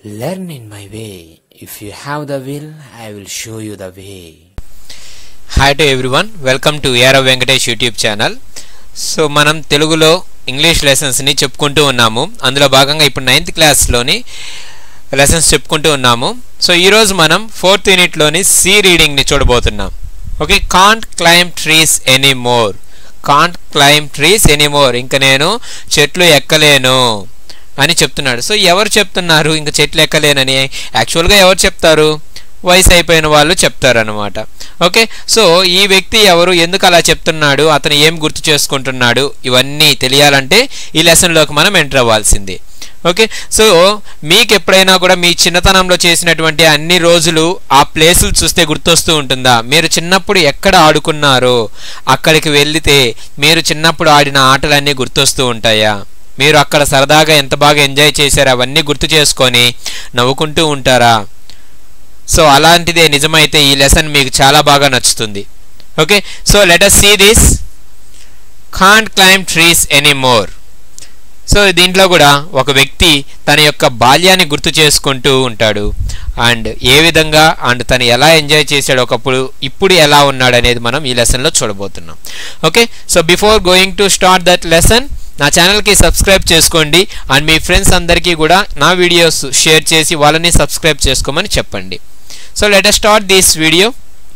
Learn in my way. If you have the will, I will show you the way. Hi to everyone welcome to A R Venkatesh YouTube channel so మనం తెలుగులో English లెసన్స్ని చెప్పుకుంటూ ఉన్నాము అందులో భాగంగా ఇప్పుడు ninth క్లాస్లోని lessons చెప్పుకుంటూ ఉన్నాము సో ఈరోజు మనం ఫోర్త్ యూనిట్లోని సి రీడింగ్ని చూడబోతున్నాం okay can't climb trees any more can't climb trees any more ఇంకా నేను చెట్లు ఎక్కలేను అని చెప్తున్నాడు సో ఎవరు చెప్తున్నారు ఇంకా చెట్లు ఎక్కలేనని యాక్చువల్గా ఎవరు చెప్తారు వయసు అయిపోయిన వాళ్ళు చెప్తారనమాట ఓకే సో ఈ వ్యక్తి ఎవరు ఎందుకు అలా చెప్తున్నాడు అతను ఏం గుర్తు చేసుకుంటున్నాడు ఇవన్నీ తెలియాలంటే ఈ లెసన్లోకి మనం ఎంటర్ అవ్వాల్సిందే ఓకే సో మీకు ఎప్పుడైనా కూడా మీ చిన్నతనంలో చేసినటువంటి అన్ని రోజులు ఆ ప్లేసులు చూస్తే గుర్తొస్తూ ఉంటుందా మీరు చిన్నప్పుడు ఎక్కడ ఆడుకున్నారో అక్కడికి వెళితే మీరు చిన్నప్పుడు ఆడిన ఆటలన్నీ గుర్తొస్తూ ఉంటాయా మీరు అక్కడ సరదాగా ఎంత బాగా ఎంజాయ్ చేశారో అవన్నీ గుర్తు చేసుకొని నవ్వుకుంటూ ఉంటారా సో అలాంటిదే నిజమైతే ఈ లెసన్ మీకు చాలా బాగా నచ్చుతుంది okay so let us see this can't climb trees any more so దీంట్లో కూడా ఒక వ్యక్తి తన యొక్క బాల్యాన్ని గుర్తు చేసుకుంటూ ఉంటాడు అండ్ ఏ విధంగా అండ్ తను ఎలా ఎంజాయ్ చేశాడు ఒకప్పుడు ఇప్పుడు ఎలా ఉన్నాడు అనేది మనం ఈ లెసన్లో చూడబోతున్నాం okay so before going to start that lesson నా ఛానల్కి సబ్స్క్రైబ్ చేసుకోండి అండ్ మీ ఫ్రెండ్స్ అందరికీ కూడా నా వీడియోస్ షేర్ చేసి వాళ్ళని సబ్స్క్రైబ్ చేసుకోమని చెప్పండి so let us start this video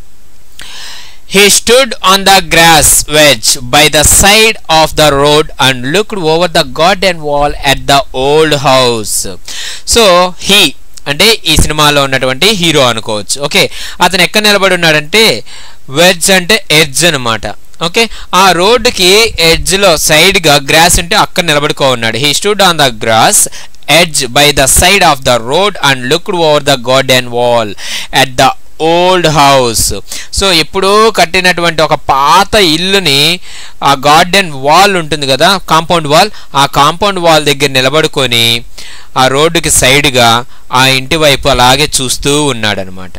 He stood on the grass wedge by the side of the road and looked over the garden wall at the old house. So he అంటే ఈ సినిమాలో ఉన్నటువంటి hero అనుకోవచ్చు okay అతను ఎక్కడ నిలబడి ఉన్నాడంటే veg అంటే ఎడ్జ్ అనమాట ఓకే ఆ రోడ్డుకి ఎడ్జ్లో సైడ్గా గ్రాస్ ఉంటే అక్కడ నిలబడుకో ఉన్నాడు he stood on the grass edge by the side of the road and looked over the garden wall at the old house so ఎప్పుడూ కట్టినటువంటి ఒక పాత ఇల్లుని ఆ గార్డెన్ వాల్ ఉంటుంది కదా కాంపౌండ్ వాల్ ఆ కాంపౌండ్ వాల్ దగ్గర నిలబడుకొని ఆ రోడ్డుకి సైడ్గా ఆ ఇంటి వైపు అలాగే చూస్తూ ఉన్నాడనమాట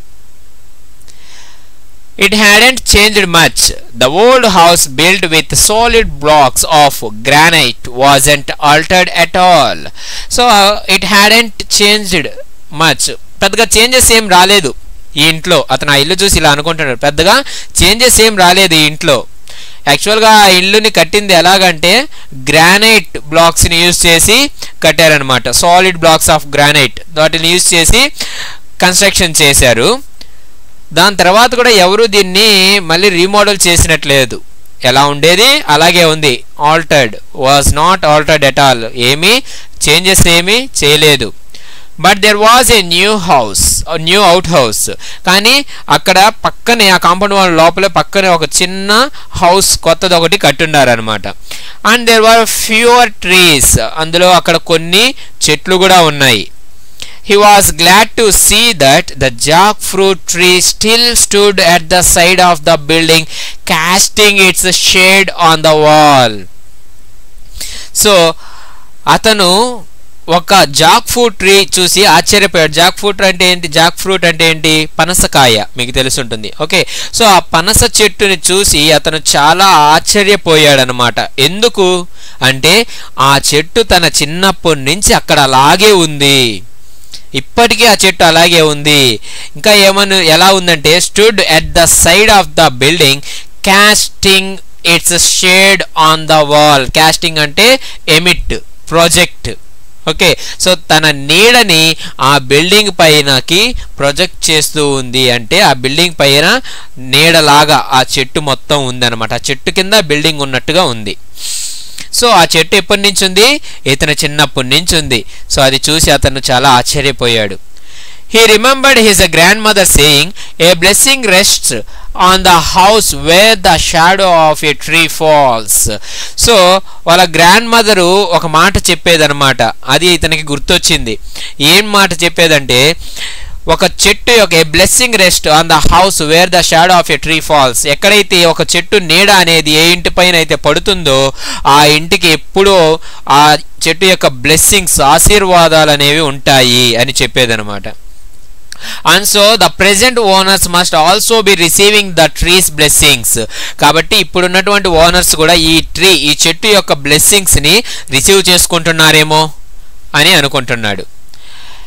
It hadn't changed much. The old house built with solid blocks of granite wasn't altered at all. So uh, it hadn't changed much. పెద్దగా చేంజెస్ ఏం రాలేదు ఈ ఇంట్లో అతను ఆ ఇల్లు చూసి ఇలా అనుకుంటున్నాడు పెద్దగా చేంజెస్ ఏం రాలేదు ఈ ఇంట్లో యాక్చువల్గా ఆ ఇల్లుని కట్టింది ఎలాగంటే గ్రానైట్ బ్లాక్స్ని యూజ్ చేసి కట్టారనమాట సాలిడ్ బ్లాక్స్ ఆఫ్ గ్రానైట్ వాటిని యూజ్ చేసి కన్స్ట్రక్షన్ చేశారు దాని తర్వాత కూడా ఎవరు దీన్ని మళ్ళీ రీమోడల్ చేసినట్లేదు ఎలా ఉండేది అలాగే ఉంది altered was not altered at all ఏమీ చేంజెస్ ఏమీ చేయలేదు but there was a new house new out house కానీ అక్కడ పక్కనే ఆ కాంపౌండ్ వాళ్ళ లోపల పక్కనే ఒక చిన్న హౌస్ కొత్తది ఒకటి కట్టున్నారనమాట and there were fewer trees అందులో అక్కడ కొన్ని చెట్లు కూడా ఉన్నాయి He was glad to see that the jackfruit tree still stood at the side of the building, casting its shade on the wall. So అతను ఒక జాక్ ఫ్రూట్ ట్రీ చూసి ఆశ్చర్యపోయాడు జాక్ ఫ్రూట్ అంటే ఏంటి జాక్ ఫ్రూట్ అంటే ఏంటి పనసకాయ మీకు తెలుసుంటుంది ఓకే సో ఆ పనస చెట్టుని చూసి అతను చాలా ఆశ్చర్యపోయాడు అనమాట ఎందుకు అంటే ఆ చెట్టు తన చిన్నప్పటి నుంచి అక్కడ అలాగే ఉంది ఇప్పటికీ ఆ చెట్టు అలాగే ఉంది ఇంకా ఏమను ఎలా ఉందంటే stood at the side of the building casting its shade on the wall casting అంటే ఎమిట్ ప్రాజెక్ట్ ఓకే సో తన నీడని ఆ బిల్డింగ్ పైనకి ప్రొజెక్ట్ చేస్తూ ఉంది అంటే ఆ బిల్డింగ్ పైన నీడలాగా ఆ చెట్టు మొత్తం ఉందన్నమాట ఆ చెట్టు కింద బిల్డింగ్ ఉన్నట్టుగా ఉంది సో ఆ చెట్టు ఎప్పటి నుంచి ఉంది ఇతను చిన్నప్పటి నుంచి ఉంది సో అది చూసి అతను చాలా ఆశ్చర్యపోయాడు he remembered his grand mother saying a blessing rest on the house where the shadow of a tree falls so వాళ్ళ గ్రాండ్ మదరు ఒక మాట చెప్పేదన్నమాట అది ఇతనికి గుర్తొచ్చింది ఏం మాట చెప్పేదంటే ఒక చెట్టు యొక్క a blessing rest on the house where the shadow of a tree falls ఎక్కడైతే ఒక చెట్టు నీడ అనేది ఏ ఇంటి పైన అయితే పడుతుందో ఆ ఇంటికి ఎప్పుడూ ఆ చెట్టు యొక్క బ్లెస్సింగ్స్ ఆశీర్వాదాలు అనేవి ఉంటాయి అని చెప్పేదనమాట and so the present owners must also be receiving the trees blessings కాబట్టి ఇప్పుడున్నటువంటి ఓనర్స్ కూడా ఈ ట్రీ ఈ చెట్టు యొక్క బ్లెస్సింగ్స్ని రిసీవ్ చేసుకుంటున్నారేమో అని అనుకుంటున్నాడు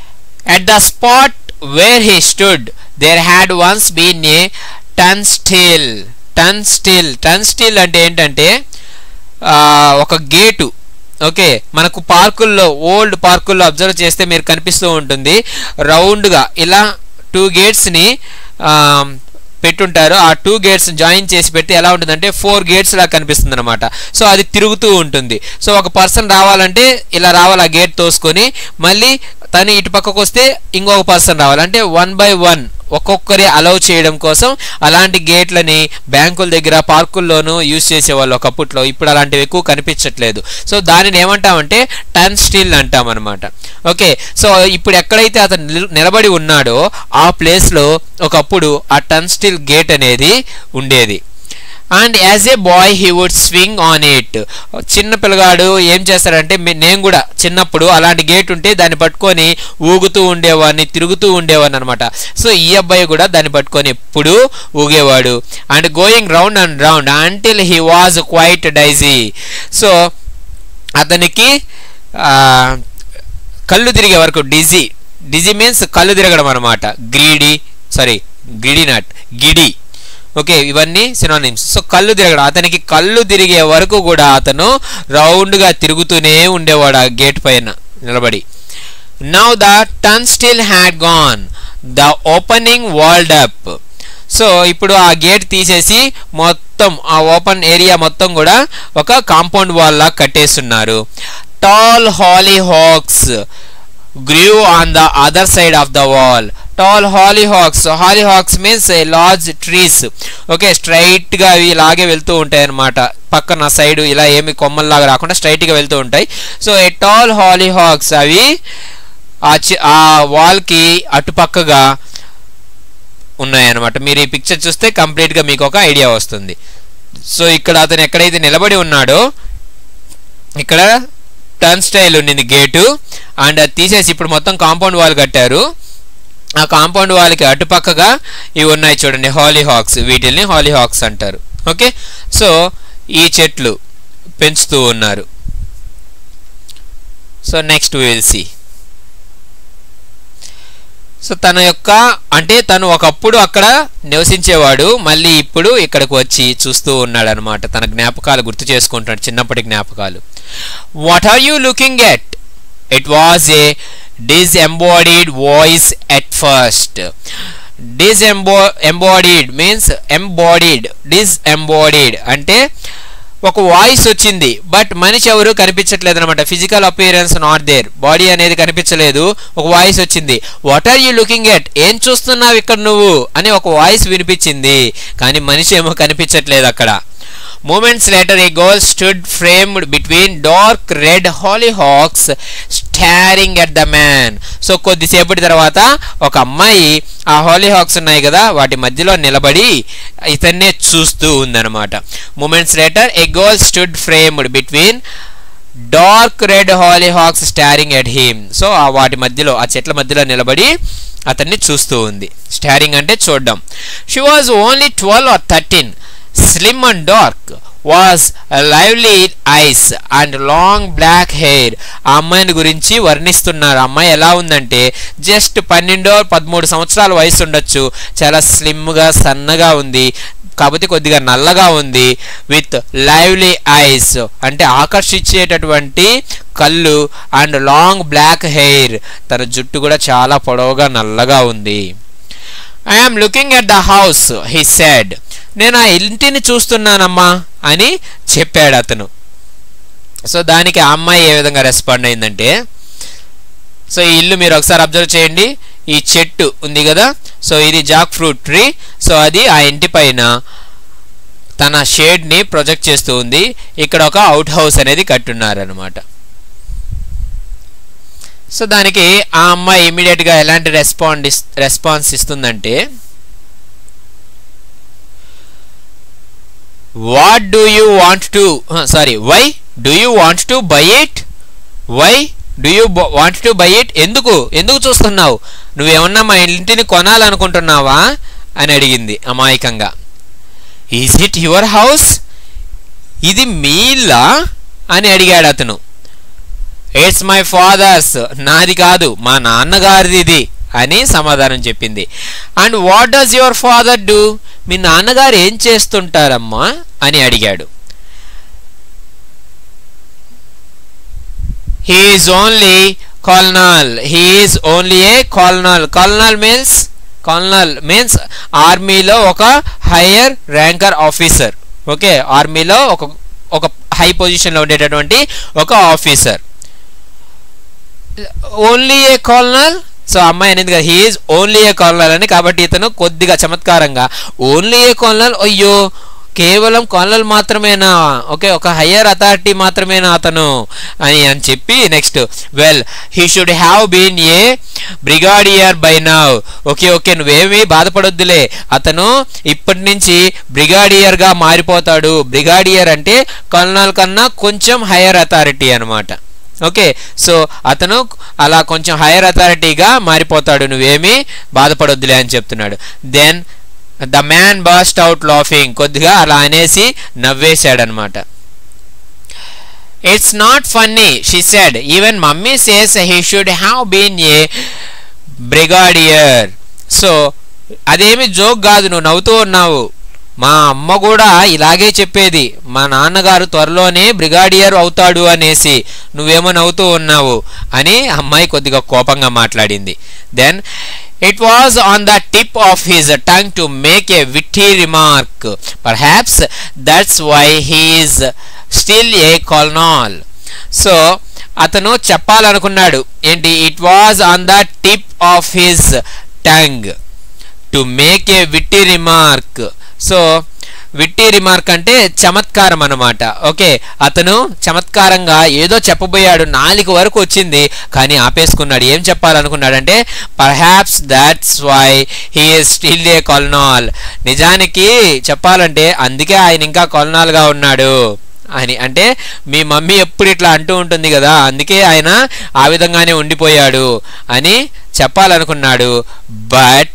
at the spot where he stood there had once been a turnstile turnstile turnstile అంటే ఏంటంటే ఆ, ఒక గేటు ఓకే మనకు పార్కుల్లో ఓల్డ్ పార్కుల్లో అబ్జర్వ్ చేస్తే మీరు కనిపిస్తూ ఉంటుంది రౌండ్గా ఇలా టూ గేట్స్ని పెట్టుంటారు ఆ టూ గేట్స్ జాయిన్ చేసి పెడితే ఎలా ఉంటుందంటే ఫోర్ గేట్స్ లా కనిపిస్తుంది అనమాట సో అది తిరుగుతూ ఉంటుంది సో ఒక పర్సన్ రావాలంటే ఇలా రావాలి ఆ గేట్ తోసుకొని మళ్ళీ తను ఇటు పక్కకు వస్తే ఇంకొక పర్సన్ రావాలి అంటే వన్ బై వన్ ఒక్కొక్కరి అలౌ చేయడం కోసం అలాంటి గేట్లని బ్యాంకుల దగ్గర పార్కుల్లోనూ యూజ్ చేసేవాళ్ళు ఒకప్పట్లో ఇప్పుడు అలాంటివి ఎక్కువ కనిపించట్లేదు సో దానిని ఏమంటామంటే టన్ స్టీల్ అంటాం అనమాట ఓకే సో ఇప్పుడు ఎక్కడైతే అతను నిల్- నిలబడి ఉన్నాడో ఆ ప్లేస్లో ఒకప్పుడు ఆ టన్ స్టీల్ గేట్ అనేది ఉండేది and as a boy he would swing on it చిన్న పిల్లగాడు ఏం చేస్తాడంటే మే- నేను కూడా చిన్నప్పుడు అలాంటి గేట్ ఉంటే దాన్ని పట్టుకొని ఊగుతూ ఉండేవాడిని తిరుగుతూ ఉండేవాడిని అనమాట సో ఈ అబ్బాయి కూడా దాన్ని పట్టుకొని ఎప్పుడూ ఊగేవాడు and going round and round until he was quite dizzy so అతనికి ఆ, కళ్ళు తిరిగే వరకు డిజీ డిజీ మీన్స్ కళ్ళు తిరగడం అనమాట greedy sorry greedy not giddy okay ఇవన్నీ సినానిమ్స్ సో కళ్ళు తిరగడం అతనికి కళ్ళు తిరిగే వరకు కూడా అతను రౌండ్గా తిరుగుతూనే ఉండేవాడు ఆ గేట్ పైన నిలబడి now the turnstile had gone the opening walled up so ఇప్పుడు ఆ గేట్ తీసేసి మొత్తం ఆ ఓపెన్ ఏరియా మొత్తం కూడా ఒక కాంపౌండ్ వాల్ లా కట్టేస్తున్నారు tall hollyhocks grew on the other side of the wall tall hollyhocks hollyhocks means a large trees okay straight గా అవి ఇలాగే వెళ్తూ ఉంటాయి అన్నమాట పక్కన సైడ్ ఇలా ఏమి కొమ్మల్లాగా రాకుండా స్ట్రైట్ గా వెళ్తూ ఉంటాయి సో ఏ టాల్ హాలీహాక్స్ అవి ఆ చి- ఆ వాల్ కి అటుపక్కగా ఉన్నాయన్నమాట మీరు ఈ పిక్చర్ చూస్తే కంప్లీట్ గా మీకు ఒక ఐడియా వస్తుంది సో ఇక్కడ అతను ఎక్కడైతే నిలబడి ఉన్నాడో ఇక్కడ టర్న్ స్టైల్ ఉండింది గేటు అండ్ అది తీసేసి ఇప్పుడు మొత్తం కాంపౌండ్ వాల్ కట్టారు ఆ కాంపౌండ్ వాల్కి అటుపక్కగా ఇవి ఉన్నాయి చూడండి హాలీ హాక్స్ వీటిల్ని హాలీ హాక్స్ అంటారు ఓకే సో ఈ చెట్లు పెంచుతూ ఉన్నారు so next will see so తన యొక్క అంటే తను ఒకప్పుడు అక్కడ నివసించేవాడు మళ్ళీ ఇప్పుడు ఇక్కడికి వచ్చి చూస్తూ ఉన్నాడు అనమాట తన జ్ఞాపకాలు గుర్తు చేసుకుంటాడు చిన్నప్పటి జ్ఞాపకాలు what are you looking at it was a disembodied voice at first డిస్ఎంబో ఎంబాడీడ్ మీన్స్ ఎంబాడీడ్ డిస్ఎంబాడీడ్ అంటే ఒక వాయిస్ వచ్చింది బట్ మనిషి ఎవరు కనిపించట్లేదు అనమాట physical appearance not there body అనేది కనిపించలేదు ఒక వాయిస్ వచ్చింది what are you looking at ఏం చూస్తున్నావు ఇక్కడ నువ్వు అని ఒక వాయిస్ వినిపించింది కానీ మనిషి ఏమో కనిపించట్లేదు అక్కడ moments later a girl stood framed between dark red hollyhocks staring at the man so కొద్దిసేపటి తర్వాత ఒక అమ్మాయి ఆ హాలీహాక్స్ ఉన్నాయి కదా వాటి మధ్యలో నిలబడి ఇతన్నే చూస్తూ ఉందన్నమాట moments later a girl stood framed between dark red hollyhocks staring at him so ఆ వాటి మధ్యలో ఆ చెట్ల మధ్యలో నిలబడి అతన్ని చూస్తూ ఉంది స్టారింగ్ అంటే చూడడం she was only twelve or thirteen slim and dark was lively eyes and long black hair ఆ అమ్మాయిని గురించి వర్ణిస్తున్నారు ఆ అమ్మాయి ఎలా ఉందంటే జస్ట్ పన్నెండో పదమూడు సంవత్సరాల వయసు ఉండొచ్చు చాలా స్లిమ్గా సన్నగా ఉంది కాకపోతే కొద్దిగా నల్లగా ఉంది విత్ లైవ్లీ ఐస్ అంటే ఆకర్షించేటటువంటి కళ్ళు అండ్ లాంగ్ బ్లాక్ హెయిర్ తన జుట్టు కూడా చాలా పొడవుగా నల్లగా ఉంది I'm looking at the house he said నేను ఆ ఇంటిని చూస్తున్నానమ్మా అని చెప్పాడు అతను సో దానికి ఆ అమ్మాయి ఏ విధంగా రెస్పాండ్ అయిందంటే సో ఈ ఇల్లు మీరు ఒకసారి అబ్జర్వ్ చేయండి ఈ చెట్టు ఉంది కదా సో ఇది జాక్ ఫ్రూట్ ట్రీ సో అది ఆ ఇంటి పైన తన షేడ్ని ప్రొజెక్ట్ చేస్తూ ఉంది ఇక్కడ ఒక అవుట్ హౌస్ అనేది కట్టున్నారనమాట సో దానికి ఆ అమ్మాయి ఇమీడియట్గా ఎలాంటి రెస్పాండ్ రెస్పాన్స్ ఇస్తుందంటే what do you want to sorry why do you want to buy it why do you want to buy it ఎందుకు ఎందుకు చూస్తున్నావు నువ్వేమన్నా మా ఇంటిని కొనాలనుకుంటున్నావా అని అడిగింది అమాయకంగా ఈజ్ ఇట్ యువర్ హౌస్ ఇది మీ ఇల్లా అని అడిగాడు అతను ఇట్స్ మై ఫాదర్స్ నాది కాదు మా నాన్నగారిది ఇది అని సమాధానం చెప్పింది and what does your father do మీ నాన్నగారు ఏం చేస్తుంటారమ్మా అని అడిగాడు he is only colonel he is only a colonel colonel means colonel means ఆర్మీలో ఒక హయ్యర్ ర్యాంకర్ ఆఫీసర్ ఓకే ఆర్మీలో ఒక ఒక హై పొజిషన్లో ఉండేటటువంటి ఒక officer only a colonel so అమ్మాయి అనేది కదా హీఈస్ ఓన్లీ ఏ కాలనల్ అని కాబట్టి ఇతను కొద్దిగా చమత్కారంగా ఓన్లీ ఏ కాలనల్ అయ్యో కేవలం కాలనల్ మాత్రమేనా ఓకే ఒక హయ్యర్ అథారిటీ మాత్రమేనా అతను అని అని చెప్పి next well he should have been a brigadier by now okay okay నువ్వేమీ బాధపడొద్దులే అతను ఇప్పటి నుంచి బ్రిగాడియర్గా మారిపోతాడు బ్రిగాడియర్ అంటే కల్నల్ కన్నా కొంచెం హయ్యర్ అథారిటీ అనమాట ఓకే సో అతను అలా కొంచెం హైయర్ అథారిటీగా మారిపోతాడు నువ్వేమీ బాధపడొద్దులే అని చెప్తున్నాడు then the man burst out laughing కొద్దిగా అలా అనేసి నవ్వేశాడనమాట it's not funny she said even mummy says he should have been a brigadier so అదేమి జోక్ కాదు నువ్వు నవ్వుతూ ఉన్నావు మా అమ్మ కూడా ఇలాగే చెప్పేది మా నాన్నగారు త్వరలోనే బ్రిగాడియర్ అవుతాడు అనేసి నువ్వేమో నవ్వుతూ ఉన్నావు అని అమ్మాయి కొద్దిగా కోపంగా మాట్లాడింది then it was on the tip of his tongue to make a witty remark perhaps that's why he's still a colonel so అతను చెప్పాలనుకున్నాడు ఏంటి it was on the tip of his tongue to make a witty remark so witty remark అంటే చమత్కారం అనమాట okay అతను చమత్కారంగా ఏదో చెప్పబోయాడు నాలుగు వరకు వచ్చింది కానీ ఆపేసుకున్నాడు ఏం చెప్పాలనుకున్నాడంటే perhaps that's why he still a colonel నిజానికి చెప్పాలంటే అందుకే ఆయన ఇంకా కొలనాల్గా ఉన్నాడు అని అంటే మీ మమ్మీ ఎప్పుడు ఇట్లా అంటూ ఉంటుంది కదా అందుకే ఆయన ఆ విధంగానే ఉండిపోయాడు అని చెప్పాలనుకున్నాడు but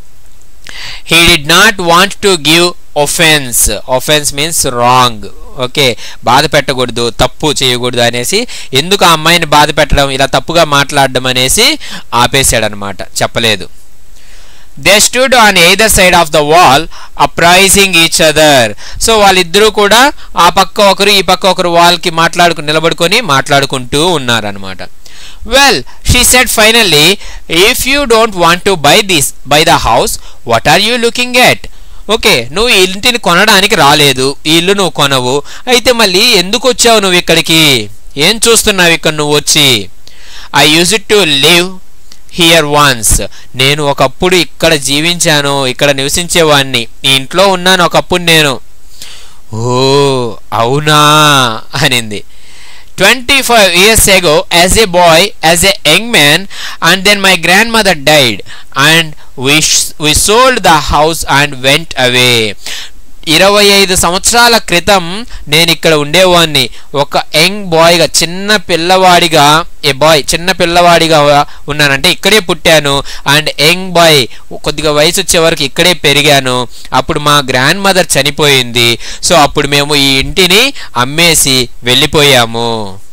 he did not want to give offence offence means wrong okay బాధ పెట్టకూడదు తప్పు చేయకూడదు అనేసి ఎందుకు ఆ అమ్మాయిని బాధ పెట్టడం ఇలా తప్పుగా మాట్లాడడం అనేసి ఆపేశాడనమాట చెప్పలేదు they stood on either side of the wall appraising each other so వాళ్ళిద్దరూ కూడా ఆ పక్క ఒకరు ఈ పక్క ఒకరు వాల్కి మాట్లాడుకు నిలబడుకొని మాట్లాడుకుంటూ ఉన్నారనమాట well she said finally if you don't want to buy this buy the house what are you looking at okay నువ్వు ఈ ఇంటిని కొనడానికి రాలేదు ఈ ఇల్లు నువ్వు కొనవు అయితే మళ్ళీ ఎందుకు వచ్చావు నువ్వు ఇక్కడికి ఏం చూస్తున్నావు ఇక్కడ నువ్వు వచ్చి I use it to live here once నేను ఒకప్పుడు ఇక్కడ జీవించాను ఇక్కడ నివసించేవాడిని ఈ ఇంట్లో ఉన్నాను ఒకప్పుడు నేను ఓ అవునా అనింది 25 years ago as a boy as a young man and then my grandmother died and we sh- we sold the house and went away ఇరవై ఐదు సంవత్సరాల క్రితం నేను ఇక్కడ ఉండేవాడిని ఒక యంగ్ బాయ్గా చిన్న పిల్లవాడిగా ఏ బాయ్ చిన్న పిల్లవాడిగా ఉన్నానంటే ఇక్కడే పుట్టాను అండ్ యంగ్ బాయ్ కొద్దిగా వయసు వచ్చే వరకు ఇక్కడే పెరిగాను అప్పుడు మా గ్రాండ్ మదర్ చనిపోయింది సో అప్పుడు మేము ఈ ఇంటిని అమ్మేసి వెళ్ళిపోయాము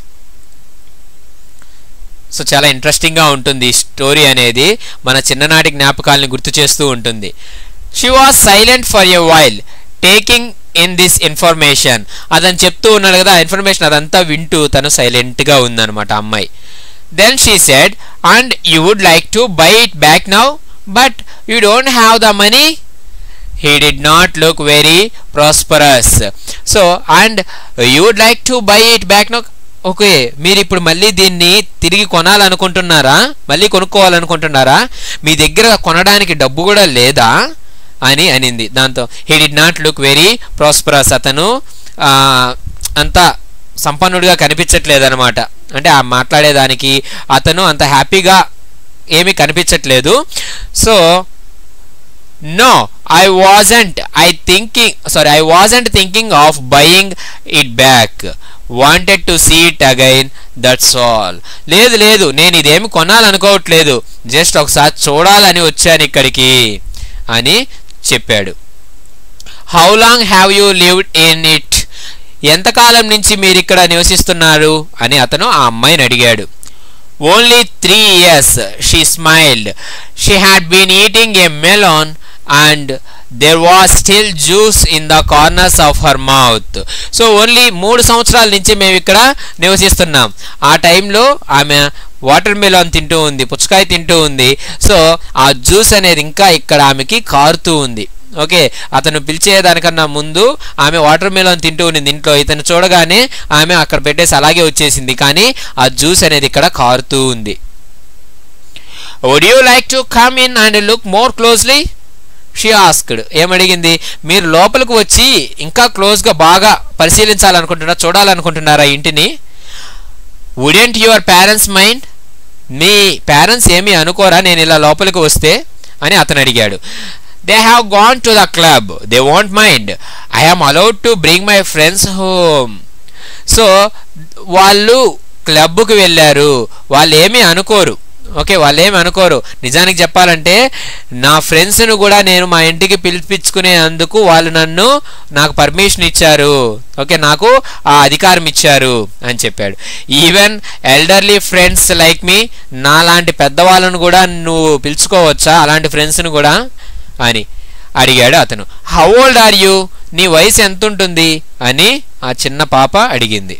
సో చాలా ఇంట్రెస్టింగ్గా ఉంటుంది ఈ స్టోరీ అనేది మన చిన్ననాటి జ్ఞాపకాలని గుర్తు చేస్తూ ఉంటుంది she was silent for a while taking in this information అదని చెప్తూ ఉన్నాడు కదా ఆ ఇన్ఫర్మేషన్ అదంతా వింటూ తను సైలెంట్గా ఉందన్నమాట అమ్మాయి then she said and you would like to buy it back now but you don't have the money he did not look very prosperous so and you would like to buy it back now okay మీరు ఇప్పుడు మళ్ళీ దీన్ని తిరిగి కొనాలనుకుంటున్నారా మళ్ళీ కొనుక్కోవాలనుకుంటున్నారా మీ దగ్గర కొనడానికి డబ్బు కూడా లేదా అని అనింది దాంతో he did not look very prosperous అతను ఆ, అంత సంపన్నుడిగా కనిపించట్లేదు అనమాట అంటే ఆ మాట్లాడేదానికి అతను అంత హ్యాపీగా ఏమీ కనిపించట్లేదు so no I wasn't I thinking sorry I wasn't thinking of buying it back wanted to see it again that's all లేదు లేదు నేను ఇదేమి కొనాలనుకోవట్లేదు జస్ట్ ఒకసారి చూడాలని వచ్చాను ఇక్కడికి అని చెప్పాడు how long have you lived in it ఎంతకాలం నుంచి మీరు ఇక్కడ నివసిస్తున్నారు అని అతను ఆ అమ్మాయిని అడిగాడు only three years she smiled she had been eating a melon and there was still juice in the corners of her mouth so only మూడు సంవత్సరాల నుంచి మేము ఇక్కడ నివసిస్తున్నాం ఆ టైంలో ఆమె వాటర్ మెలాన్ తింటూ ఉంది పుచ్చకాయ తింటూ ఉంది సో ఆ జ్యూస్ అనేది ఇంకా ఇక్కడ ఆమెకి కారుతూ ఉంది ఓకే అతను పిలిచేదానికన్నా ముందు ఆమె వాటర్ మెలాన్ తింటూ ఉన్నింది ఇంట్లో ఇతను చూడగానే ఆమె అక్కడ పెట్టేసి అలాగే వచ్చేసింది కానీ ఆ జ్యూస్ అనేది ఇక్కడ కారుతూ ఉంది would you like to come in and look more closely she asked ఏమడిగింది మీరు లోపలికి వచ్చి ఇంకా క్లోజ్గా బాగా పరిశీలించాలనుకుంటున్నారా చూడాలనుకుంటున్నారా ఇంటిని వుడెంట్ యువర్ పేరెంట్స్ మైండ్ మీ పేరెంట్స్ ఏమీ అనుకోరా నేను ఇలా లోపలికి వస్తే అని అతను అడిగాడు they have gone to the club they won't mind I am allowed to bring my friends home so వాళ్ళు క్లబ్కి వెళ్ళారు వాళ్ళు ఏమీ అనుకోరు ఓకే వాళ్ళు ఏమి అనుకోరు నిజానికి చెప్పాలంటే నా ఫ్రెండ్స్ను కూడా నేను మా ఇంటికి పిలిపించుకునేందుకు వాళ్ళు నన్ను నాకు పర్మిషన్ ఇచ్చారు ఓకే నాకు ఆ అధికారం ఇచ్చారు అని చెప్పాడు even elderly friends like me నాలాంటి పెద్దవాళ్ళను కూడా నువ్వు పిలుచుకోవచ్చా అలాంటి ఫ్రెండ్స్ను కూడా అని అడిగాడు అతను హౌ ఓల్డ్ ఆర్ యూ నీ వయసు ఎంత ఉంటుంది అని ఆ చిన్న పాప అడిగింది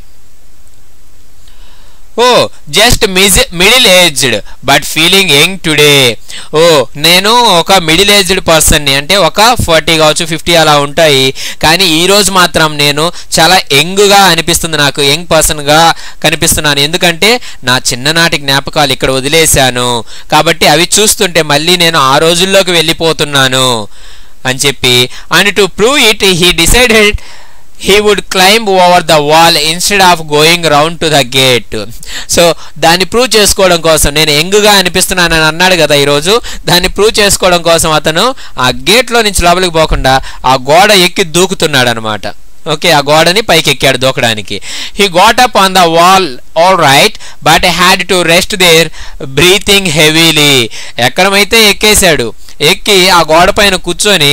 ఓ జస్ట్ మిజ్ middle aged but feeling young today oh నేను ఒక మిడిల్ ఏజ్డ్ పర్సన్ని అంటే ఒక ఫార్టీ కావచ్చు ఫిఫ్టీ అలా ఉంటాయి కానీ ఈ రోజు మాత్రం నేను చాలా యంగ్గా అనిపిస్తుంది నాకు యంగ్ పర్సన్గా కనిపిస్తున్నాను ఎందుకంటే నా చిన్ననాటి జ్ఞాపకాలు ఇక్కడ వదిలేశాను కాబట్టి అవి చూస్తుంటే మళ్ళీ నేను ఆ రోజుల్లోకి వెళ్ళిపోతున్నాను అని చెప్పి and to prove it he decided he would climb over the wall instead of going round to the gate so దాన్ని ప్రూవ్ చేసుకోవడం కోసం నేను యంగ్గా అనిపిస్తున్నానని అన్నాడు కదా ఈరోజు దాన్ని ప్రూవ్ చేసుకోవడం కోసం అతను ఆ గేట్లో నుంచి లోపలికి పోకుండా ఆ గోడ ఎక్కి దూకుతున్నాడు అనమాట ఓకే ఆ గోడని పైకి ఎక్కాడు దూకడానికి he got up on the wall all right but had to rest there breathing heavily ఎక్కడమైతే ఎక్కేశాడు ఎక్కి ఆ గోడ పైన కూర్చొని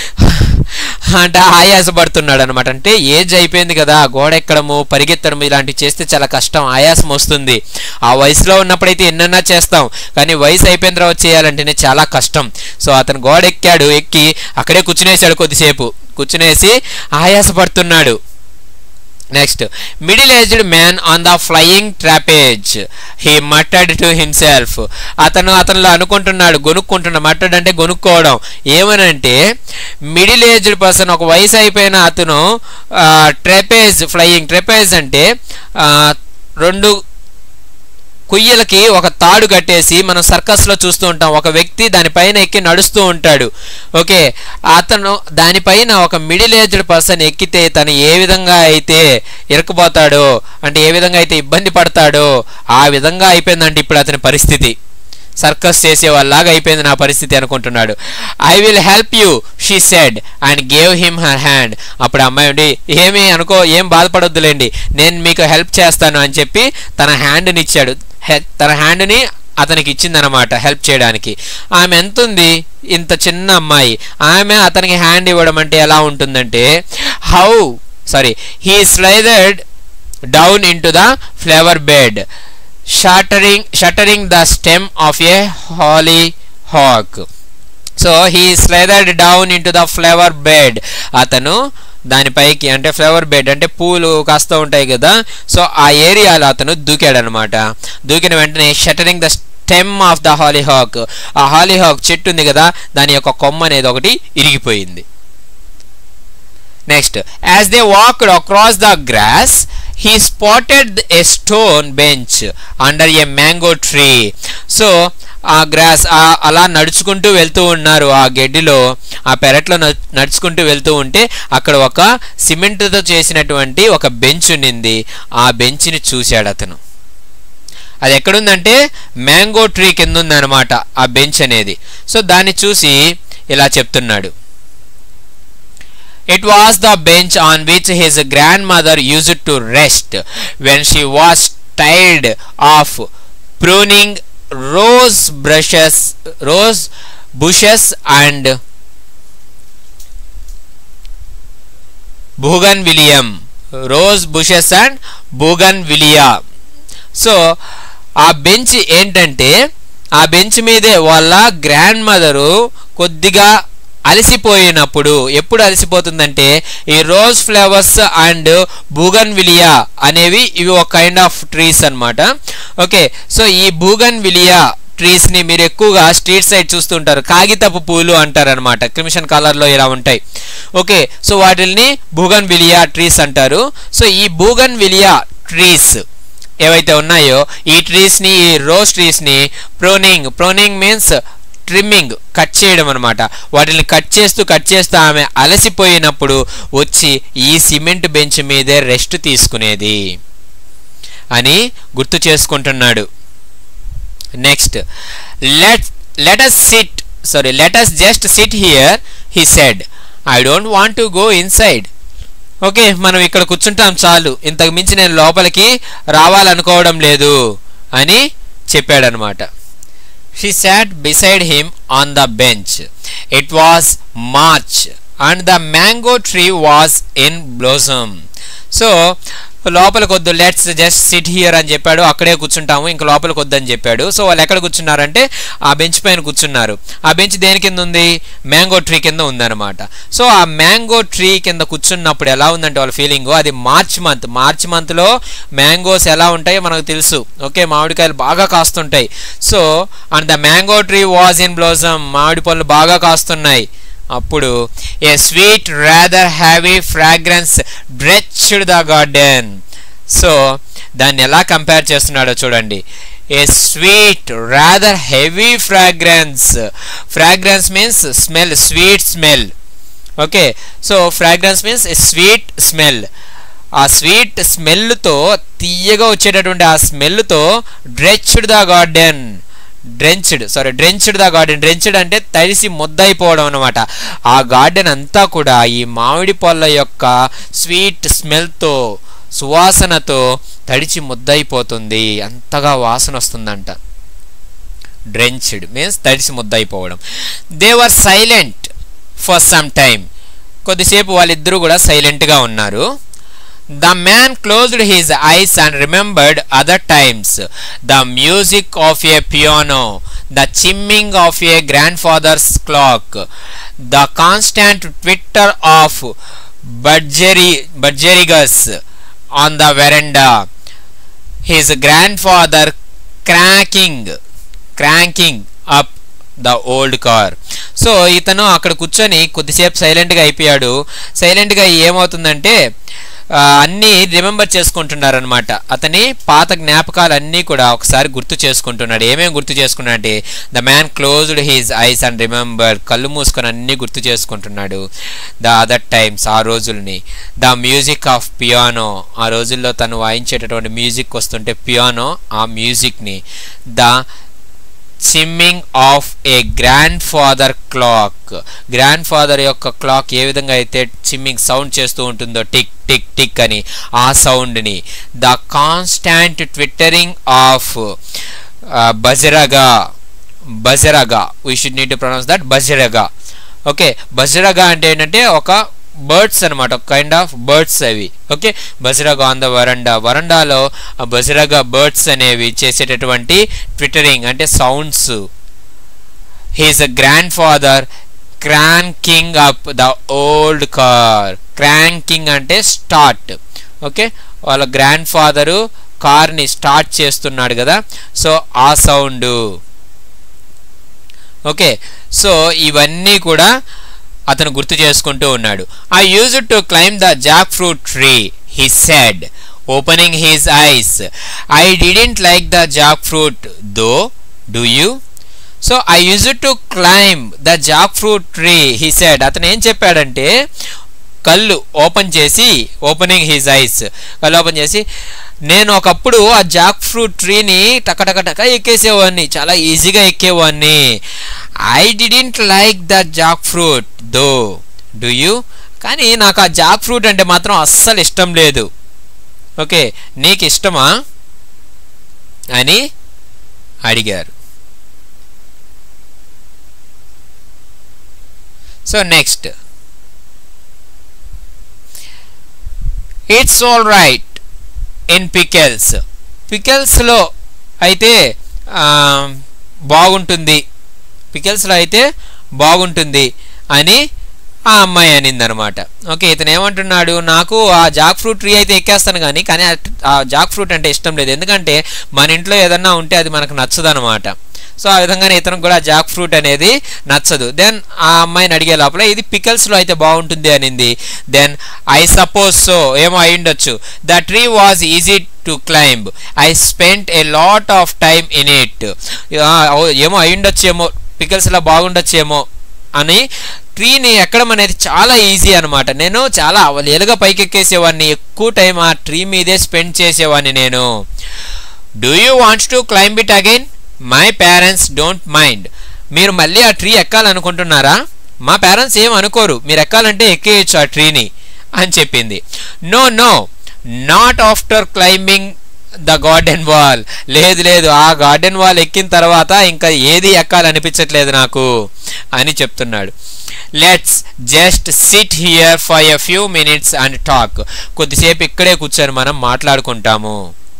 అంటే ఆయాసపడుతున్నాడు అనమాట అంటే ఏజ్ అయిపోయింది కదా ఆ గోడ ఎక్కడము పరిగెత్తడం ఇలాంటివి చేస్తే చాలా కష్టం ఆయాసం వస్తుంది ఆ వయసులో ఉన్నప్పుడైతే ఎన్నన్నా చేస్తాం కానీ వయసు అయిపోయిన తర్వాత చేయాలంటేనే చాలా కష్టం సో అతను గోడ ఎక్కాడు ఎక్కి అక్కడే కూర్చునేసాడు కొద్దిసేపు కూర్చునేసి ఆయాసపడుతున్నాడు next middle aged man on the flying trapeze he muttered to himself అతను అతనిలో అనుకుంటున్నాడు గొనుక్కుంటున్నా మట్టడ్ అంటే గొనుక్కోవడం ఏమనంటే మిడిల్ ఏజ్డ్ పర్సన్ ఒక వయసు అయిపోయిన అతను ట్రెపేజ్ ఫ్లయింగ్ ట్రెపేజ్ అంటే ఆ, రెండు కుయ్యలకి ఒక తాడు కట్టేసి మనం సర్కస్లో చూస్తూ ఉంటాం ఒక వ్యక్తి దానిపైన ఎక్కి నడుస్తూ ఉంటాడు ఓకే అతను దానిపైన ఒక మిడిల్ ఏజ్డ్ పర్సన్ ఎక్కితే తను ఏ విధంగా అయితే ఇరకపోతాడో అంటే ఏ విధంగా అయితే ఇబ్బంది పడతాడో ఆ విధంగా అయిపోయిందంటే ఇప్పుడు అతని పరిస్థితి సర్కస్ చేసే వాళ్ళలాగా అయిపోయింది నా పరిస్థితి అనుకుంటున్నాడు I will help you she said and gave him her hand అప్పుడు ఆ అమ్మాయి ఉండి ఏమీ అనుకో ఏం బాధపడొద్దులేండి నేను మీకు హెల్ప్ చేస్తాను అని చెప్పి తన హ్యాండ్ని ఇచ్చాడు హె- తన హ్యాండ్ని అతనికి ఇచ్చిందనమాట హెల్ప్ చేయడానికి ఆమె ఎంత ఉంది ఇంత చిన్న అమ్మాయి ఆమె అతనికి హ్యాండ్ ఇవ్వడం అంటే ఎలా ఉంటుందంటే how sorry he slithered down into the flower bed shattering shattering the stem of a hollyhock so he slithered down into the flower bed అతను దానిపైకి అంటే ఫ్లవర్ బెడ్ అంటే పూలు కాస్త ఉంటాయి కదా సో ఆ ఏరియాలో అతను దూకాడు అనమాట దూకిన వెంటనే shattering the stem of the hollyhock ఆ హాలీహాక్ చెట్టు ఉంది కదా దాని యొక్క కొమ్మ అనేది ఒకటి ఇరిగిపోయింది next as they walked across the grass he spotted a stone bench under a mango tree so ఆ గ్రాస్ అలా నడుచుకుంటూ వెళ్తూ ఉన్నారు ఆ గడ్డిలో ఆ పెరట్లో నడు- నడుచుకుంటూ వెళ్తూ ఉంటే అక్కడ ఒక సిమెంట్తో చేసినటువంటి ఒక బెంచ్ ఉన్నింది ఆ బెంచ్ని చూశాడు అతను అది ఎక్కడుందంటే మ్యాంగో ట్రీ కింద ఉందన్నమాట ఆ బెంచ్ అనేది సో దాన్ని చూసి ఇలా చెప్తున్నాడు It was the bench on which his grandmother used to rest when she was tired of pruning rose brushes, rose bushes and bougainvillea rose bushes and bougainvillea so ఆ bench ఏంటంటే ఆ bench మీదే వాళ్ళ grand mother కొద్దిగా అలసిపోయినప్పుడు ఎప్పుడు అలసిపోతుందంటే ఈ rose flowers and bougainvillea అనేవి ఇవి ఒక కైండ్ ఆఫ్ ట్రీస్ అన్నమాట ఓకే సో ఈ బూగన్ విలియా ట్రీస్ ని మీరు ఎక్కువగా స్ట్రీట్ సైడ్ చూస్తుంటారు కాగితపు పూలు అంటారు అనమాట క్రిమిషన్ కలర్ లో ఇలా ఉంటాయి ఓకే సో వాటిని బూగన్ విలియా ట్రీస్ అంటారు సో ఈ బూగన్ విలియా ట్రీస్ ఏవైతే ఉన్నాయో ఈ ట్రీస్ ని ఈ రోజ్ ట్రీస్ ని pruning pruning means trimming cut చేయడం అనమాట వాటిని కట్ చేస్తూ కట్ చేస్తూ ఆమె అలసిపోయినప్పుడు వచ్చి ఈ సిమెంట్ బెంచ్ మీదే రెస్ట్ తీసుకునేది అని గుర్తు చేసుకుంటున్నాడు next let let us sit sorry let us just sit here he said I don't want to go inside okay మనం ఇక్కడ కూర్చుంటాం చాలు ఇంతకు మించి నేను లోపలికి రావాలనుకోవడం లేదు అని చెప్పాడనమాట she sat beside him on the bench it was March and the mango tree was in blossom so లోపలికి వద్దు లెట్స్ జస్ట్ సిట్ హియర్ అని చెప్పాడు అక్కడే కూర్చుంటాము ఇంక లోపలికి వద్దని చెప్పాడు సో వాళ్ళు ఎక్కడ కూర్చున్నారంటే ఆ బెంచ్ పైన కూర్చున్నారు ఆ బెంచ్ దేని కింద ఉంది మ్యాంగో ట్రీ కింద ఉందన్నమాట సో ఆ మ్యాంగో ట్రీ కింద కూర్చున్నప్పుడు ఎలా ఉందంటే వాళ్ళ ఫీలింగ్ అది మార్చ్ మంత్ మార్చ్ మంత్లో మ్యాంగోస్ ఎలా ఉంటాయో మనకు తెలుసు ఓకే మామిడికాయలు బాగా కాస్తుంటాయి so and the mango tree was in blossom మామిడి పళ్ళు బాగా కాస్తున్నాయి అప్పుడు a sweet rather heavy fragrance drenched the garden so దాన్ని ఎలా కంపేర్ చేస్తున్నాడో చూడండి a sweet rather heavy fragrance fragrance means smell sweet smell okay so fragrance means sweet smell ఆ స్వీట్ స్మెల్తో తీయగా వచ్చేటటువంటి ఆ స్మెల్తో drenched the garden drenched sorry drenched the garden drenched అంటే తడిసి ముద్దయిపోవడం అనమాట ఆ గార్డెన్ అంతా కూడా ఈ మామిడి పళ్ళ యొక్క స్వీట్ స్మెల్తో సువాసనతో తడిచి ముద్దయిపోతుంది అంతగా వాసన వస్తుందంట డ్రెంచ్డ్ మీన్స్ తడిసి ముద్దయిపోవడం they were silent for some time కొద్దిసేపు వాళ్ళిద్దరూ కూడా సైలెంట్గా ఉన్నారు The man closed his eyes and remembered other times the music of a piano, the chimming of a grandfather's clock, the constant twitter of budgeri- budgerigas on the veranda, his grandfather cranking, cranking up the old car so ఇతను అక్కడ కూర్చొని కొద్దిసేపు సైలెంట్గా అయిపోయాడు సైలెంట్గా ఏమవుతుందంటే ఆ, అన్నీ రిమెంబర్ చేసుకుంటున్నారనమాట అతని పాత జ్ఞాపకాలు అన్నీ కూడా ఒకసారి గుర్తు చేసుకుంటున్నాడు ఏమేమి గుర్తు చేసుకున్నాడు అంటే the man closed his eyes and remember కళ్ళు మూసుకొని అన్నీ గుర్తు చేసుకుంటున్నాడు ద అదర్ టైమ్స్ ఆ రోజుల్ని ద మ్యూజిక్ ఆఫ్ పియానో ఆ రోజుల్లో తను వాయించేటటువంటి మ్యూజిక్ వస్తుంటే పియానో ఆ మ్యూజిక్ని the chiming of a grandfather clock grandfather యొక్క క్లాక్ ఏ విధంగా అయితే చిమ్మింగ్ సౌండ్ చేస్తూ ఉంటుందో టిక్ టిక్ టిక్ అని ఆ సౌండ్ని the constant twittering of budgerigar budgerigar we should need to pronounce that budgerigar okay budgerigar అంటే ఏంటంటే ఒక బర్డ్స్ అనమాట ఒక కైండ్ ఆఫ్ బర్డ్స్ అవి okay budgerigar on the veranda వరండాలో ఆ బజరగా బర్డ్స్ అనేవి చేసేటటువంటి ట్విట్టరింగ్ అంటే sounds he's a grandfather cranking up the old car cranking అంటే స్టార్ట్ ఓకే వాళ్ళ గ్రాండ్ ఫాదరు కార్ని స్టార్ట్ చేస్తున్నాడు కదా సో ఆ సౌండ్ ఓకే సో ఇవన్నీ కూడా అతను గుర్తు చేసుకుంటూ ఉన్నాడు I use to climb the jackfruit tree he said opening his eyes I didn't like the jackfruit though do you so I use to climb the jackfruit tree he said అతను ఏం చెప్పాడంటే కళ్ళు open చేసి opening his eyes కళ్ళు open చేసి నేను ఒకప్పుడు ఆ జాక్ ఫ్రూట్ ట్రీని టకటకటక ఎక్కేసేవాడిని చాలా ఈజీగా ఎక్కేవాడిని I didn't like the jackfruit though do you కానీ నాకు ఆ జాక్ ఫ్రూట్ అంటే మాత్రం అస్సలు ఇష్టం లేదు ఓకే నీకు ఇష్టమా అని అడిగారు so next it's all right in pickles పికెల్స్లో అయితే ఆ, బాగుంటుంది పికెల్స్లో అయితే బాగుంటుంది అని ఆ అమ్మాయి అనింది అనమాట ఓకే ఇతను ఏమంటున్నాడు నాకు ఆ జాక్ ఫ్రూట్ ట్రీ అయితే ఎక్కేస్తాను కానీ కానీ ఆ- ఆ జాక్ ఫ్రూట్ అంటే ఇష్టం లేదు ఎందుకంటే మన ఇంట్లో ఏదన్నా ఉంటే అది మనకు నచ్చదు అనమాట సో ఆ విధంగానే ఇతనికి కూడా జాక్ ఫ్రూట్ అనేది నచ్చదు దెన్ ఆ అమ్మాయిని అడిగే లోపల ఇది పికల్స్లో అయితే బాగుంటుంది అనింది దెన్ ఐ సపోజ్ సో ఏమో అయి ఉండొచ్చు the tree was easy to climb I spent a lot of time in it ఏమో అయి ఉండొచ్చేమో పికల్స్లో బాగుండొచ్చేమో అని ట్రీని ఎక్కడం అనేది చాలా ఈజీ అనమాట నేను చాలా అవలేలుగా పైకెక్కేసేవాడిని ఎక్కువ టైం ఆ ట్రీ మీదే స్పెండ్ చేసేవాడిని నేను do you wants to climb it again my parents don't mind మీరు మళ్ళీ ఆ ట్రీ ఎక్కాలనుకుంటున్నారా మా పేరెంట్స్ ఏం అనుకోరు మీరు ఎక్కాలంటే ఎక్కేయచ్చు ఆ ట్రీని అని చెప్పింది no no not after climbing the garden wall లేదు లేదు ఆ గార్డెన్ వాల్ ఎక్కిన తర్వాత ఇంకా ఏది ఎక్కాలనిపించట్లేదు నాకు అని చెప్తున్నాడు let's just sit here for a few minutes and talk కొద్దిసేపు ఇక్కడే కూర్చొని మనం మాట్లాడుకుంటాము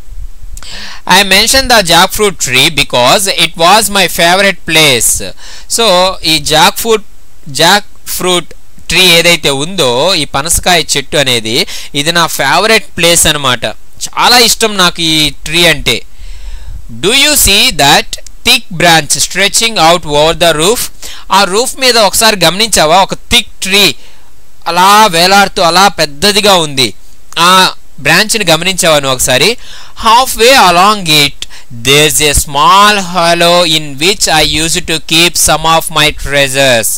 I mention the jackfruit tree because it was my favourite place so ఈ jackfruit jackfruit tree ఏదైతే ఉందో ఈ పనసకాయ చెట్టు అనేది ఇది నా ఫేవరెట్ ప్లేస్ అనమాట చాలా ఇష్టం నాకు ఈ ట్రీ అంటే do you see that thick branch stretching out over the roof ఆ రూఫ్ మీద ఒకసారి గమనించావా ఒక థిక్ ట్రీ అలా వేలాడుతూ అలా పెద్దదిగా ఉంది ఆ బ్రాంచ్ని గమనించావా నువ్వు ఒకసారి halfway along it there's a small hollow in which I use to keep some of my treasures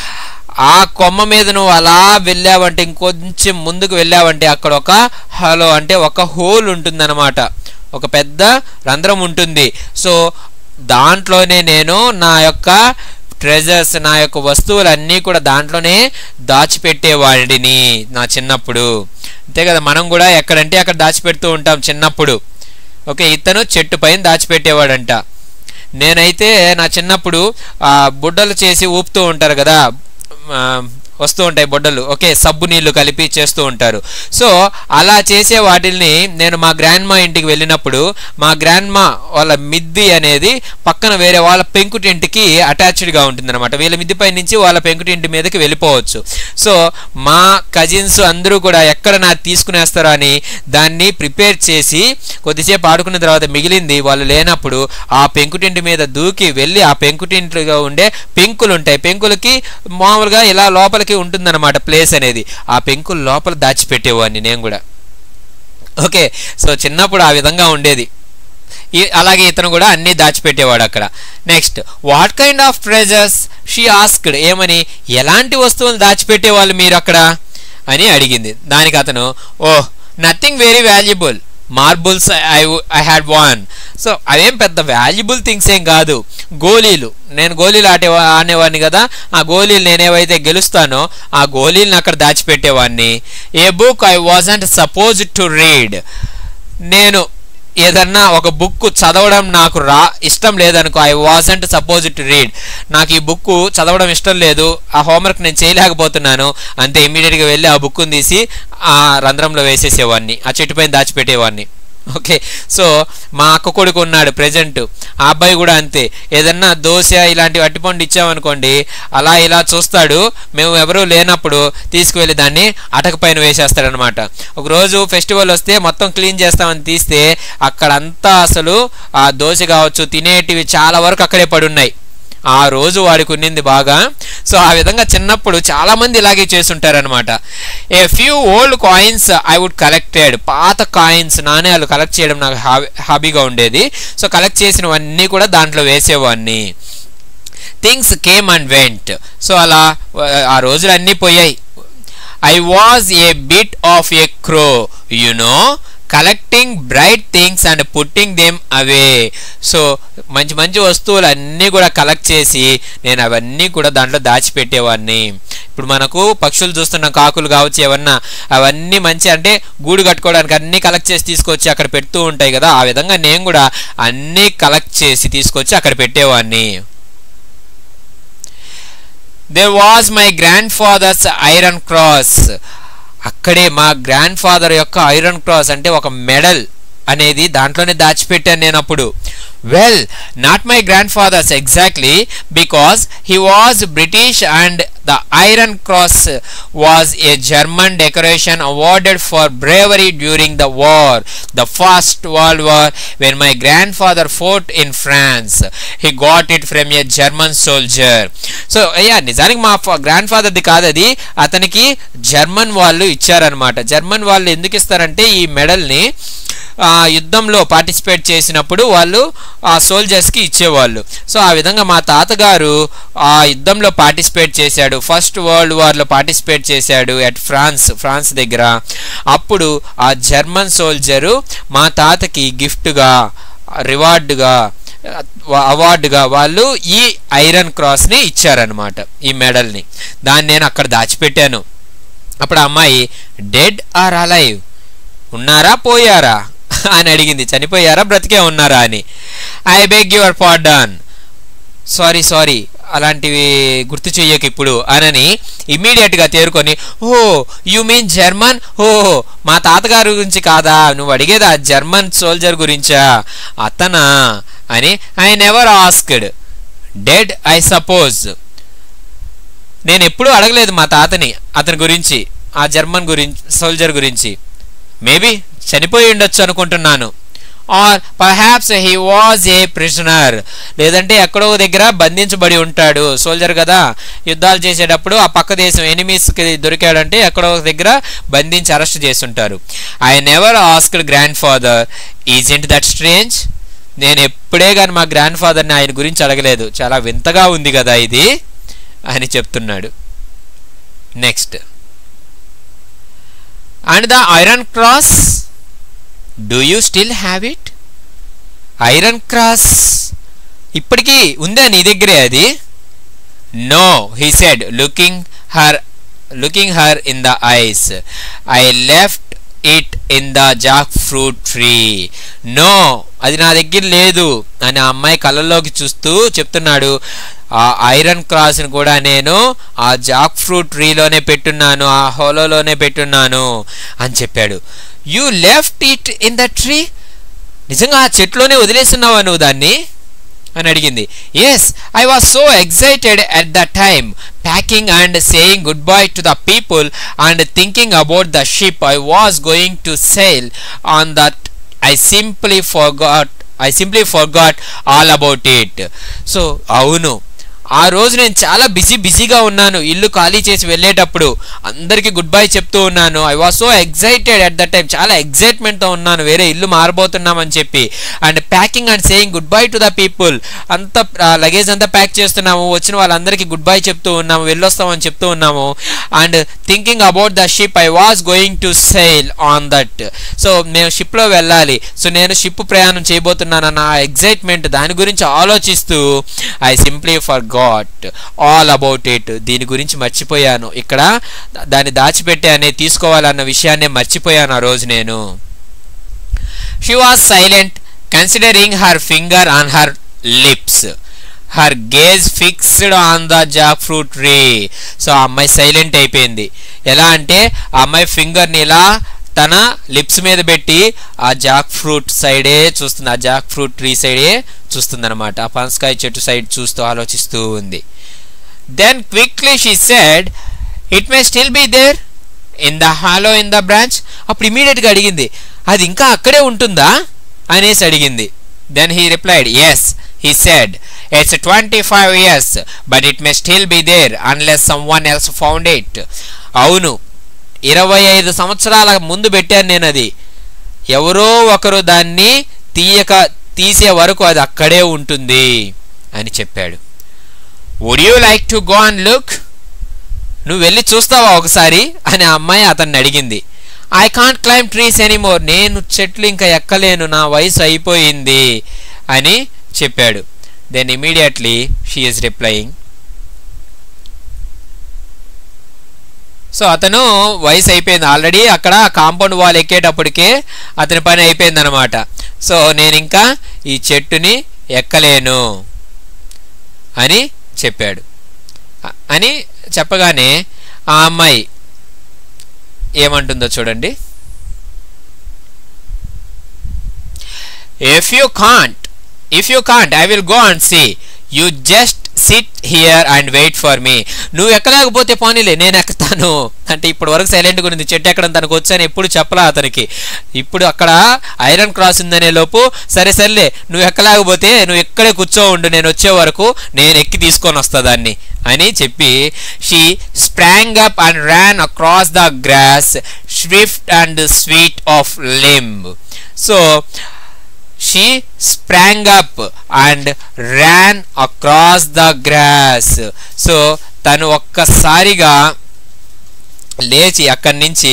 ఆ కొమ్మ మీద నువ్వు అలా వెళ్ళావంటే ఇంకొంచెం ముందుకు వెళ్ళావంటే అక్కడ ఒక హలో అంటే ఒక హోల్ ఉంటుందన్నమాట ఒక పెద్ద రంధ్రం ఉంటుంది సో దాంట్లోనే నేను నా యొక్క ట్రెజర్స్ నా యొక్క వస్తువులన్నీ కూడా దాంట్లోనే దాచిపెట్టేవాడిని నా చిన్నప్పుడు అంతే కదా మనం కూడా ఎక్కడంటే అక్కడ దాచిపెడుతూ ఉంటాం చిన్నప్పుడు ఓకే ఇతను చెట్టు పైన దాచిపెట్టేవాడంట నేనైతే నా చిన్నప్పుడు ఆ బుడ్డలు చేసి ఊపుతూ ఉంటారు కదా ఆ, వస్తూ ఉంటాయి బొడ్డలు ఓకే సబ్బు నీళ్లు కలిపి చేస్తూ ఉంటారు సో అలా చేసే వాటిల్ని నేను మా గ్రాండ్ మా ఇంటికి వెళ్ళినప్పుడు మా గ్రాండ్ మా వాళ్ళ మిద్ది అనేది పక్కన వేరే వాళ్ళ పెంకుటింటికి అటాచ్డ్గా ఉంటుందన్నమాట వీళ్ళ మిద్దిపై నుంచి వాళ్ళ పెంకుటింటి మీదకి వెళ్ళిపోవచ్చు సో మా కజిన్స్ అందరూ కూడా ఎక్కడ నాకు తీసుకునేస్తారో అని దాన్ని ప్రిపేర్ చేసి కొద్దిసేపు ఆడుకున్న తర్వాత మిగిలింది వాళ్ళు లేనప్పుడు ఆ పెంకుటింటి మీద దూకి వెళ్ళి ఆ పెంకుటింటిగా ఉండే పెంకులు ఉంటాయి పెంకులకి మామూలుగా ఇలా లోపలికి ఉంటుందన్నమాట ప్లేస్ అనేది ఆ పెంకుల లోపల దాచిపెట్టేవాడిని నేను కూడా ఓకే సో చిన్నప్పుడు ఆ విధంగా ఉండేది ఈ అలాగే ఇతను కూడా అన్నీ దాచిపెట్టేవాడు అక్కడ next what kind of treasures she asked ఏమని ఎలాంటి వస్తువులు దాచిపెట్టేవాళ్ళు మీరు అక్కడ అని అడిగింది దానికి అతను oh nothing very valuable marbles I I had won so అవేం పెద్ద వాల్యుబుల్ థింగ్స్ ఏం కాదు గోళీలు నేను గోళీలు ఆడే ఆడేవాడిని కదా ఆ గోళీలు నేనేవైతే గెలుస్తానో ఆ గోళీలను అక్కడ దాచిపెట్టేవాడిని a book I wasn't suppose to read నేను ఏదన్నా ఒక బుక్ చదవడం నాకు రా ఇష్టం లేదనుకో I wasn't suppose to read నాకు ఈ బుక్ చదవడం ఇష్టం లేదు ఆ హోంవర్క్ నేను చేయలేకపోతున్నాను అంతే ఇమీడియట్గా వెళ్ళి ఆ బుక్ని తీసి ఆ రంధ్రంలో వేసేసేవాడిని ఆ చెట్టు పైన దాచిపెట్టేవాడిని ఓకే సో మా అక్క కొడుకు ఉన్నాడు ప్రజెంట్ ఆ అబ్బాయి కూడా అంతే ఏదన్నా దోశ ఇలాంటి అట్టిపండు ఇచ్చామనుకోండి అలా ఇలా చూస్తాడు మేము ఎవరూ లేనప్పుడు తీసుకువెళ్ళి దాన్ని అటక పైన వేసేస్తాడనమాట ఒకరోజు ఫెస్టివల్ వస్తే మొత్తం క్లీన్ చేస్తామని తీస్తే అక్కడంతా అసలు ఆ దోశ కావచ్చు తినేటివి చాలా వరకు అక్కడే పడున్నాయి ఆ రోజు వాడికి ఉన్నింది బాగా సో ఆ విధంగా చిన్నప్పుడు చాలా మంది ఇలాగే చేస్తుంటారనమాట a few old coins I would collected పాత కాయిన్స్ నాణ్యాలు కలెక్ట్ చేయడం నాకు హాబీ హాబీగా ఉండేది సో కలెక్ట్ చేసినవన్నీ కూడా దాంట్లో వేసేవాడిని things came and went so అలా ఆ రోజులు అన్నీ పోయాయి I was a bit of a crow no collecting bright things and putting them away so మంచి మంచి వస్తువులు అన్నీ కూడా కలెక్ట్ చేసి నేను అవన్నీ కూడా దాంట్లో దాచిపెట్టేవాడిని ఇప్పుడు మనకు పక్షులు చూస్తున్న కాకులు కావచ్చు ఏమన్నా అవన్నీ మంచి అంటే గూడు కట్టుకోవడానికి అన్నీ కలెక్ట్ చేసి తీసుకొచ్చి అక్కడ పెడుతూ ఉంటాయి కదా ఆ విధంగా నేను కూడా అన్నీ కలెక్ట్ చేసి తీసుకొచ్చి అక్కడ పెట్టేవాడిని there was my grandfather's Iron Cross అక్కడే మా గ్రాండ్ ఫాదర్ యొక్క ఐరన్ క్రాస్ అంటే ఒక మెడల్ అనేది దాంట్లోనే దాచిపెట్టాను నేను అప్పుడు well not my grandfather's exactly because he was British and the iron Cross was a German decoration awarded for bravery during the war the first world war when my grandfather fought in France he got it from a German soldier so అయ్యా నిజానికి మా grand ఫాదర్ది కాదు అది అతనికి German వాళ్ళు ఇచ్చారనమాట German వాళ్ళు ఎందుకు ఇస్తారంటే ఈ మెడల్ని ఆ, యుద్ధంలో పార్టిసిపేట్ చేసినప్పుడు వాళ్ళు ఆ సోల్జర్స్కి ఇచ్చేవాళ్ళు సో ఆ విధంగా మా తాతగారు ఆ యుద్ధంలో పార్టిసిపేట్ చేశాడు ఫస్ట్ వరల్డ్ వార్లో పార్టిసిపేట్ చేశాడు అట్ ఫ్రాన్స్ ఫ్రాన్స్ దగ్గర అప్పుడు ఆ జర్మన్ సోల్జరు మా తాతకి గిఫ్ట్గా రివార్డుగా అవార్డుగా వాళ్ళు ఈ ఐరన్ క్రాస్ని ఇచ్చారనమాట ఈ మెడల్ని దాన్ని నేను అక్కడ దాచిపెట్టాను అప్పుడు ఆ అమ్మాయి డెడ్ ఆర్ అలైవ్ ఉన్నారా పోయారా అని అడిగింది చనిపోయారా బ్రతికే ఉన్నారా అని I beg your pardon sorry sorry అలాంటివి గుర్తు చెయ్యకు ఇప్పుడు అనని ఇమ్మీడియట్గా తేరుకొని ఓ యు మీన్ జర్మన్ ఓ మా తాతగారి గురించి కాదా నువ్వు అడిగేది ఆ జర్మన్ సోల్జర్ గురించా అతనా అని I never asked dead I suppose నేను ఎప్పుడూ అడగలేదు మా తాతని అతని గురించి ఆ జర్మన్ గురించి సోల్జర్ గురించి మేబీ చనిపోయి ఉండొచ్చు అనుకుంటున్నాను or perhaps he was a prisoner లేదంటే ఎక్కడో దగ్గర బంధించబడి ఉంటాడు సోల్జర్ కదా యుద్ధాలు చేసేటప్పుడు ఆ పక్క దేశం ఎనిమీస్కి దొరికాడంటే ఎక్కడో దగ్గర బంధించి అరెస్ట్ చేస్తుంటారు I never asked grandfather isn't that strange నేను ఎప్పుడే కానీ మా గ్రాండ్ ఫాదర్ని ఆయన గురించి అడగలేదు చాలా వింతగా ఉంది కదా ఇది అని చెప్తున్నాడు next and the iron cross do you still have it iron cross ఇప్పటికీ ఉందా నీ దగ్గరే అది no he said looking her looking her in the eyes I left it in the jackfruit tree no అది నా దగ్గర లేదు అని ఆ అమ్మాయి కళ్ళల్లోకి చూస్తూ చెప్తున్నాడు ఆ ఐరన్ క్రాస్ని కూడా నేను ఆ జాక్ ఫ్రూట్ ట్రీలోనే పెట్టున్నాను ఆ హోలోలోనే పెట్టున్నాను అని చెప్పాడు you left it in the tree నిజంగా ఆ చెట్లోనే వదిలేస్తున్నావా నువ్వు దాన్ని అని అడిగింది yes I was so excited at the time packing and saying goodbye to the people and thinking about the ship I was going to sail on that I simply forgot I simply forgot all about it so అవును ఆ రోజు నేను చాలా busy బిజీగా ఉన్నాను ఇల్లు ఖాళీ చేసి వెళ్ళేటప్పుడు అందరికీ గుడ్ బై చెప్తూ ఉన్నాను I was so excited at the time చాలా ఎక్సైట్మెంట్తో ఉన్నాను వేరే ఇల్లు మారబోతున్నామని చెప్పి and packing and saying goodbye to the people అంత లగేజ్ అంతా ప్యాక్ చేస్తున్నాము వచ్చిన వాళ్ళందరికీ గుడ్ బై చెప్తూ ఉన్నాము వెళ్ళొస్తామని చెప్తూ ఉన్నాము and thinking about the ship I was going to sail on that so మేము షిప్లో వెళ్ళాలి సో నేను షిప్ ప్రయాణం చేయబోతున్నానన్న ఎగ్జైట్మెంట్ దాని గురించి ఆలోచిస్తూ I simply forgot all about it దీని గురించి మర్చిపోయాను ఇక్కడ దాన్ని దాచిపెట్టి అనేది తీసుకోవాలన్న విషయాన్ని మర్చిపోయాను ఆ రోజు నేను she was silent considering her finger on her lips her gaze fixed on the jackfruit tree so ఆ అమ్మాయి సైలెంట్ అయిపోయింది ఎలా అంటే ఆ అమ్మాయి ఫింగర్ని ఇలా తన లిప్స్ మీద పెట్టి ఆ జాక్ ఫ్రూట్ సైడే చూస్తుంది ఆ జాక్ ఫ్రూట్ ట్రీ సైడే చూస్తుంది అనమాట ఆ పనసకాయ చెట్టు సైడ్ చూస్తూ ఆలోచిస్తూ ఉంది then quickly she said it may still be there in the hollow in the branch అప్పుడు ఇమీడియట్గా అడిగింది అది ఇంకా అక్కడే ఉంటుందా అనేసి అడిగింది then he replied yes he said it's twenty five years but it may still be there unless someone else found it అవును ఇరవై ఐదు సంవత్సరాల ముందు పెట్టాను నేను అది ఎవరో ఒకరు దాన్ని తీయక తీసే వరకు అది అక్కడే ఉంటుంది అని చెప్పాడు would you like to go and look నువ్వు వెళ్ళి చూస్తావా ఒకసారి అని ఆ అమ్మాయి అతన్ని అడిగింది I can't climb trees anymore నేను చెట్లు ఇంకా ఎక్కలేను నా వయసు అయిపోయింది అని చెప్పాడు then immediately she is replying so అతను వయసు అయిపోయింది ఆల్రెడీ అక్కడ కాంపౌండ్ వాల్ ఎక్కేటప్పటికే అతని పని అయిపోయింది అనమాట సో నేను ఇంకా ఈ చెట్టుని ఎక్కలేను అని చెప్పాడు అని చెప్పగానే ఆ అమ్మాయి ఏమంటుందో చూడండి if you can't if you can't I will go and see you just sit here and wait for me నువ్వు ఎక్కలేకపోతే పోనీలే నేను ఎక్కుతాను అంటే ఇప్పుడు వరకు సైలెంట్గా ఉంది చెట్టు ఎక్కడం తనకు వచ్చని ఎప్పుడు చెప్పలా అతనికి ఇప్పుడు అక్కడ ఐరన్ క్రాస్ ఉందనే లోపు సరే సర్లే నువ్వు ఎక్కలేకపోతే నువ్వు ఇక్కడే కూర్చో ఉండు నేను వచ్చే వరకు నేను ఎక్కి తీసుకొని వస్తా దాన్ని అని చెప్పి she sprang up and ran across the grass swift and sweet of limb so she sprang up and ran across the grass so తను ఒక్కసారిగా లేచి అక్కడి నుంచి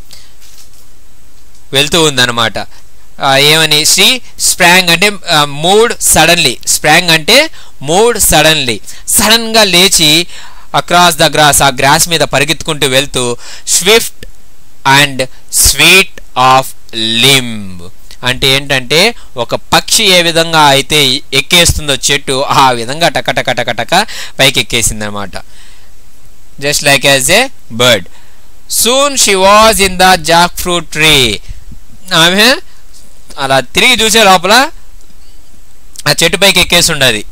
వెళ్తూ ఉందన్నమాట ఆ, ఏమని శ్రీ స్ప్రాంగ్ అంటే మూడ్ సడన్లీ స్ప్రాంగ్ అంటే మూడ్ సడన్లీ సడన్గా లేచి అక్రాస్ ద గ్రాస్ ఆ గ్రాస్ మీద పరిగెత్తుకుంటూ వెళ్తూ swift and sweet of limb అంటే ఏంటంటే ఒక పక్షి ఏ విధంగా అయితే ఎక్కేస్తుందో చెట్టు ఆ విధంగా టక టక టక టక పైకి ఎక్కేసింది అనమాట just like as a bird soon she was in the jackfruit tree ఆమె అలా తిరిగి చూసే లోపల ఆ చెట్టు పైకి ఎక్కేసి ఉండదు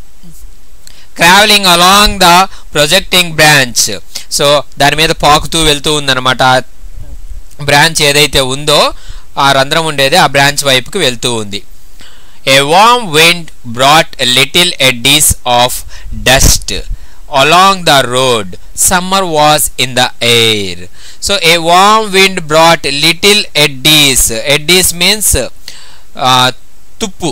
travelling along the projecting branch so దాని మీద పాకుతూ వెళ్తూ ఉందన్నమాట ఆ బ్రాంచ్ ఏదైతే ఉందో ఆ రంధ్రం ఉండేది ఆ బ్రాంచ్ వైపుకి వెళ్తూ ఉంది a warm wind brought little eddies of dust along the road summer was in the air so a warm wind brought little eddies eddies means తుప్పు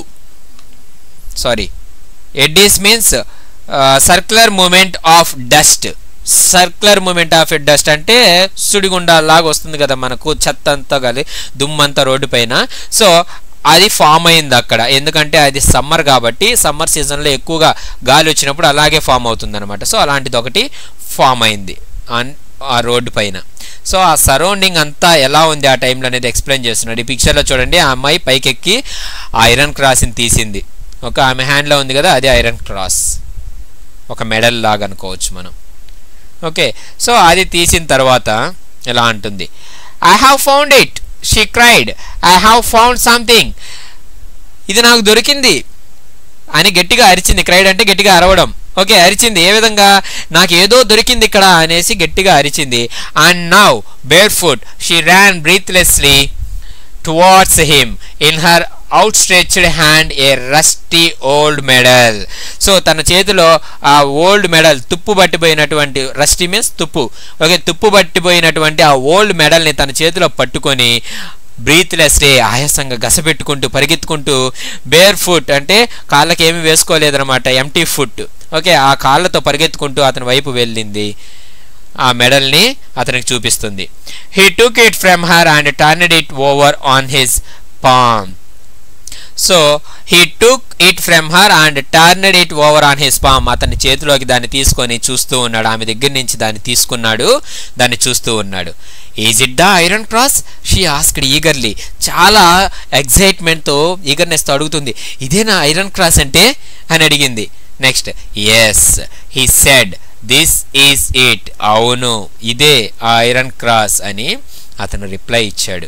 sorry eddies means circular movement of dust circular movement of dust అంటే సుడిగుండాలాగా వస్తుంది కదా మనకు చెత్త అంతా కానీ దుమ్మంతా రోడ్డు పైన సో అది ఫామ్ అయింది అక్కడ ఎందుకంటే అది సమ్మర్ కాబట్టి సమ్మర్ సీజన్లో ఎక్కువగా గాలి వచ్చినప్పుడు అలాగే ఫామ్ అవుతుంది అనమాట సో అలాంటిది ఒకటి ఫామ్ అయింది ఆన్- ఆ రోడ్డు పైన సో ఆ సరౌండింగ్ అంతా ఎలా ఉంది ఆ టైంలో అనేది ఎక్స్ప్లెయిన్ చేస్తున్నాడు ఈ పిక్చర్లో చూడండి ఆ అమ్మాయి పైకెక్కి ఆ ఐరన్ క్రాస్ని తీసింది ఒక ఆమె హ్యాండ్లో ఉంది కదా అది ఐరన్ క్రాస్ ఒక మెడల్ లాగా అనుకోవచ్చు మనం ఓకే సో అది తీసిన తర్వాత ఎలా అంటుంది I have found it she cried I have found something ఇది నాకు దొరికింది అని గట్టిగా అరిచింది క్రైడ్ అంటే గట్టిగా అరవడం ఓకే అరిచింది ఏ విధంగా నాకు ఏదో దొరికింది ఇక్కడ అనేసి గట్టిగా అరిచింది and now barefoot she ran breathlessly towards him in her outstretched hand a rusty old medal so తన చేతిలో ఆ ఓల్డ్ మెడల్ తుప్పు పట్టిపోయినటువంటి రస్టీ మీన్స్ తుప్పు ఓకే తుప్పు పట్టిపోయినటువంటి ఆ ఓల్డ్ మెడల్ని తన చేతిలో పట్టుకొని బ్రీత్లెస్ డే ఆయాసంగా గసపెట్టుకుంటూ పరిగెత్తుకుంటూ బేర్ ఫుట్ అంటే కాళ్ళకి ఏమి వేసుకోలేదన్నమాట ఎంటీ ఫుట్ ఓకే ఆ కాళ్ళతో పరిగెత్తుకుంటూ అతని వైపు వెళ్ళింది ఆ మెడల్ని అతనికి చూపిస్తుంది he took it from her and turned it over on his palm so he took it from her and turned it over on his palm అతని చేతిలోకి దాన్ని తీసుకొని చూస్తూ ఉన్నాడు ఆమె దగ్గర నుంచి దాన్ని తీసుకున్నాడు దాన్ని చూస్తూ ఉన్నాడు is it the iron cross she asked eagerly చాలా ఎగ్జైట్మెంట్తో ఈగర్నెస్తో అడుగుతుంది ఇదేనా ఐరన్ క్రాస్ అంటే అని అడిగింది next yes he said this is it అవును ఇదే ఆ ఐరన్ క్రాస్ అని అతను రిప్లై ఇచ్చాడు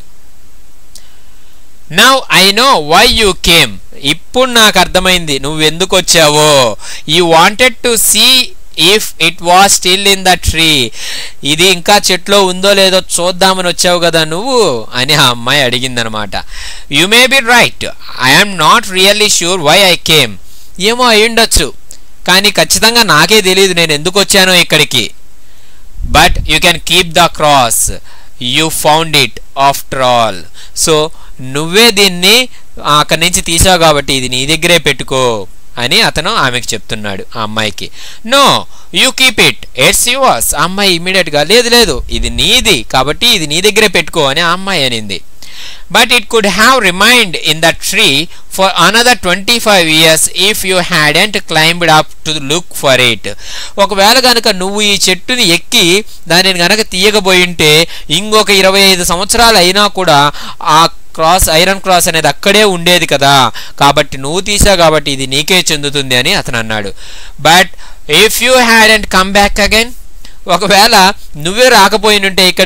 now I know why you came ఇప్పుడు నాకు అర్థమైంది నువ్వు ఎందుకు వచ్చావో you wanted to see if it was still in the tree ఇది ఇంకా చెట్లో ఉందో లేదో చూద్దామని వచ్చావు కదా నువ్వు అని ఆ అమ్మాయి అడిగిందనమాట you may be right I'm not really sure why I came ఏమో అయి ఉండొచ్చు కానీ ఖచ్చితంగా నాకే తెలియదు నేను ఎందుకు వచ్చానో ఇక్కడికి but you can keep the cross you found it after all so నువ్వే దీన్ని అక్కడి నుంచి తీసావు కాబట్టి ఇది నీ దగ్గరే పెట్టుకో అని అతను ఆమెకు చెప్తున్నాడు ఆ అమ్మాయికి no you keep it it's yours ఆ అమ్మాయి ఇమీడియట్గా లేదు లేదు ఇది నీది కాబట్టి ఇది నీ దగ్గరే పెట్టుకో అని ఆ అమ్మాయి అనింది but it could have remained in the tree for another twenty five years if you hadn't climbed up to look for it ఒకవేళ కనుక నువ్వు ఈ చెట్టుని ఎక్కి దానిని కనుక తీయకపోయింటే ఇంకొక ఇరవై ఐదు సంవత్సరాలు అయినా కూడా ఆ క్రాస్ ఐరన్ క్రాస్ అనేది అక్కడే ఉండేది కదా కాబట్టి నువ్వు తీసావు కాబట్టి ఇది నీకే చెందుతుంది అని అతను అన్నాడు but if you had and come back again ఒకవేళ నువ్వే రాకపోయినుంటే ఇక్కడికి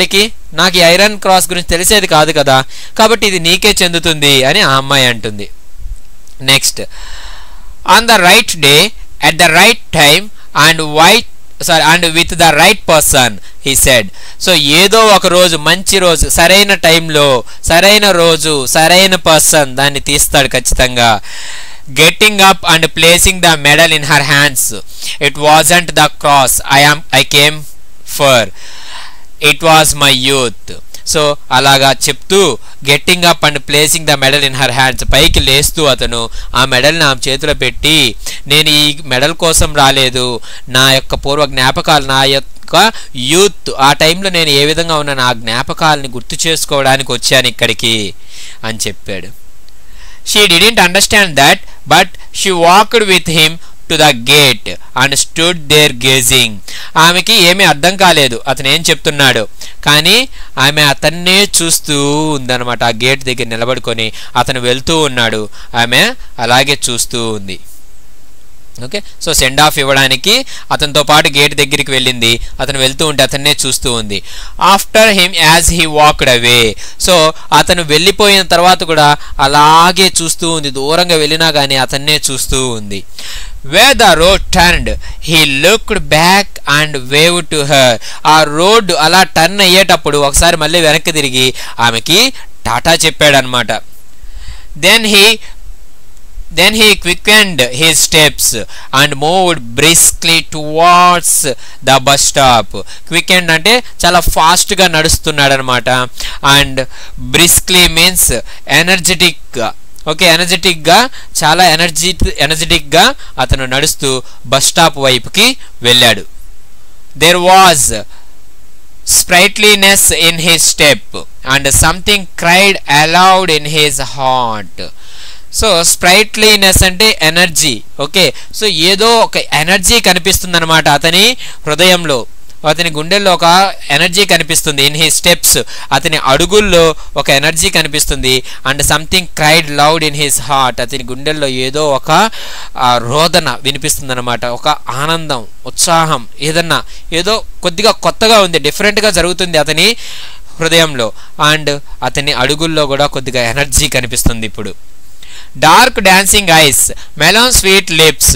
నాకు ఈ ఐరన్ క్రాస్ గురించి తెలిసేది కాదు కదా కాబట్టి ఇది నీకే చెందుతుంది అని ఆ అమ్మాయి అంటుంది next on the right day at the right time and white sorry and with the right person he said so ఏదో ఒక రోజు మంచి రోజు సరైన టైంలో సరైన రోజు సరైన పర్సన్ దాన్ని తీస్తాడు ఖచ్చితంగా getting up and placing the medal in her hands it wasn't the cross I am I came for it was my youth so అలాగా చెప్తూ getting up and placing the medal in her hands పైకి లేస్తూ అతను ఆ మెడల్ని ఆమె చేతిలో పెట్టి నేను ఈ మెడల్ కోసం రాలేదు నా యొక్క పూర్వ జ్ఞాపకాలు నా యొక్క యూత్ ఆ టైంలో నేను ఏ విధంగా ఉన్నాను ఆ జ్ఞాపకాలని గుర్తు చేసుకోవడానికి వచ్చాను ఇక్కడికి అని చెప్పాడు she didn't understand that but she walked with him to the gate and stood there gazing ఆమెకి ఏమీ అర్థం కాలేదు అతను ఏం చెప్తున్నాడు కానీ ఆమె అతన్నే చూస్తూ ఉందన్నమాట ఆ గేట్ దగ్గర నిలబడుకొని అతను వెళ్తూ ఉన్నాడు ఆమె అలాగే చూస్తూ ఉంది ఓకే సో సెండ్ ఆఫ్ ఇవ్వడానికి అతనితో పాటు గేట్ దగ్గరికి వెళ్ళింది అతను వెళ్తూ ఉంటే అతన్నే చూస్తూ ఉంది after him as he walked away so అతను వెళ్ళిపోయిన తర్వాత కూడా అలాగే చూస్తూ ఉంది దూరంగా వెళ్ళినా కానీ అతన్నే చూస్తూ ఉంది way the road turned he looked back and wave to her ఆ రోడ్ అలా టర్న్ అయ్యేటప్పుడు ఒకసారి మళ్ళీ వెనక్కి తిరిగి ఆమెకి టాటా చెప్పాడనమాట then he Then he quickened his steps and moved briskly towards the bus stop. Quickened అంటే చాలా ఫాస్ట్గా నడుస్తున్నాడు అనమాట అండ్ బ్రిస్క్లీ మీన్స్ ఎనర్జెటిక్గా ఓకే ఎనర్జెటిక్గా చాలా ఎనర్జీ ఎనర్జెటిక్గా అతను నడుస్తూ బస్ స్టాప్ వైపుకి వెళ్ళాడు there was sprightliness in his step and something cried aloud in his heart so sprightliness అంటే ఎనర్జీ ఓకే సో ఏదో ఒక ఎనర్జీ కనిపిస్తుంది అనమాట అతని హృదయంలో అతని గుండెల్లో ఒక ఎనర్జీ కనిపిస్తుంది ఇన్ హీ స్టెప్స్ అతని అడుగుల్లో ఒక ఎనర్జీ కనిపిస్తుంది and something cried loud in his heart అతని గుండెల్లో ఏదో ఒక రోదన వినిపిస్తుంది అనమాట ఒక ఆనందం ఉత్సాహం ఏదన్నా ఏదో కొద్దిగా కొత్తగా ఉంది డిఫరెంట్గా జరుగుతుంది అతని హృదయంలో అండ్ అతని అడుగుల్లో కూడా కొద్దిగా ఎనర్జీ కనిపిస్తుంది ఇప్పుడు dark dancing eyes melon sweet lips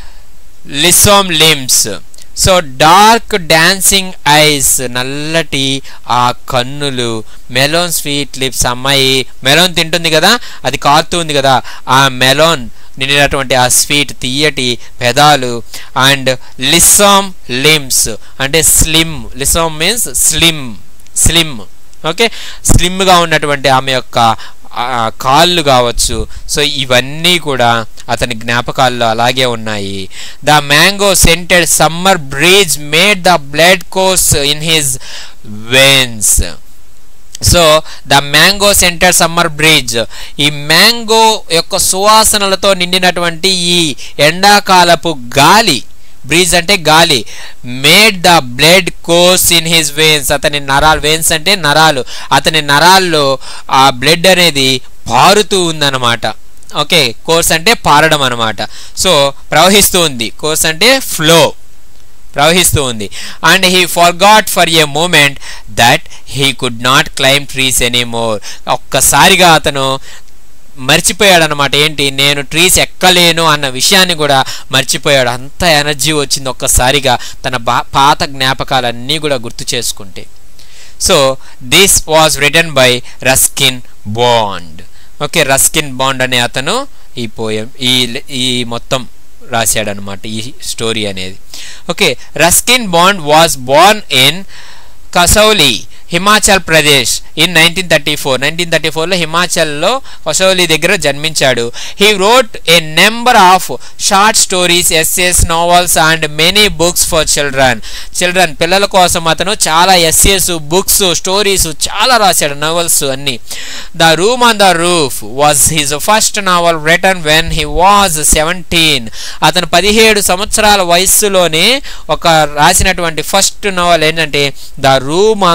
lissom limbs so dark dancing eyes నల్లటి ఆ కన్నులు మెలోన్ స్వీట్ లిప్స్ అమ్మాయి మెలోన్ తింటుంది కదా అది కారుతూ ఉంది కదా ఆ మెలోన్ నిండినటువంటి ఆ స్వీట్ తీయటి పెదాలు అండ్ లిసామ్ లిమ్స్ అంటే slim lissom means slim slim okay స్లిమ్గా ఉన్నటువంటి ఆమె యొక్క కాళ్ళు కావచ్చు సో ఇవన్నీ కూడా అతని జ్ఞాపకాల్లో అలాగే ఉన్నాయి the mango scented summer breeze made the blood course in his veins so the mango scented summer breeze ఈ మ్యాంగో యొక్క సువాసనలతో నిండినటువంటి ఈ ఎండాకాలపు గాలి బ్రీజ్ అంటే గాలి made the blood course in his veins అతని నరాలు వెయిన్స్ అంటే నరాలు అతని నరాల్లో ఆ బ్లడ్ అనేది పారుతూ ఉందన్నమాట ఓకే కోర్స్ అంటే పారడం అనమాట సో ప్రవహిస్తూ ఉంది కోర్స్ అంటే ఫ్లో ప్రవహిస్తూ ఉంది and he forgot for a moment that he could not climb trees anymore ఒక్కసారిగా అతను మర్చిపోయాడు అనమాట ఏంటి నేను ట్రీస్ ఎక్కలేను అన్న విషయాన్ని కూడా మర్చిపోయాడు అంత ఎనర్జీ వచ్చింది ఒక్కసారిగా తన బా పాత జ్ఞాపకాలన్నీ కూడా గుర్తు చేసుకుంటే so this was return by Ruskin Bond okay Ruskin Bond అనే అతను ఈ పోయం ఈ ఈ మొత్తం రాశాడనమాట ఈ స్టోరీ అనేది okay Ruskin Bond was born in Kasauli Himachal Pradesh in nineteen thirty four nineteen thirty ఫోర్లో హిమాచల్లో కసౌలి దగ్గర జన్మించాడు he wrote a number of short stories essays novels and many books for children children పిల్లల కోసం అతను చాలా ఎస్ఏస్ బుక్స్ స్టోరీస్ చాలా రాశాడు నవల్స్ అన్ని the room on the roof was his first novel written when he was seventeen అతను పదిహేడు సంవత్సరాల వయస్సులోనే ఒక రాసినటువంటి ఫస్ట్ నవల్ ఏంటంటే the room on the roof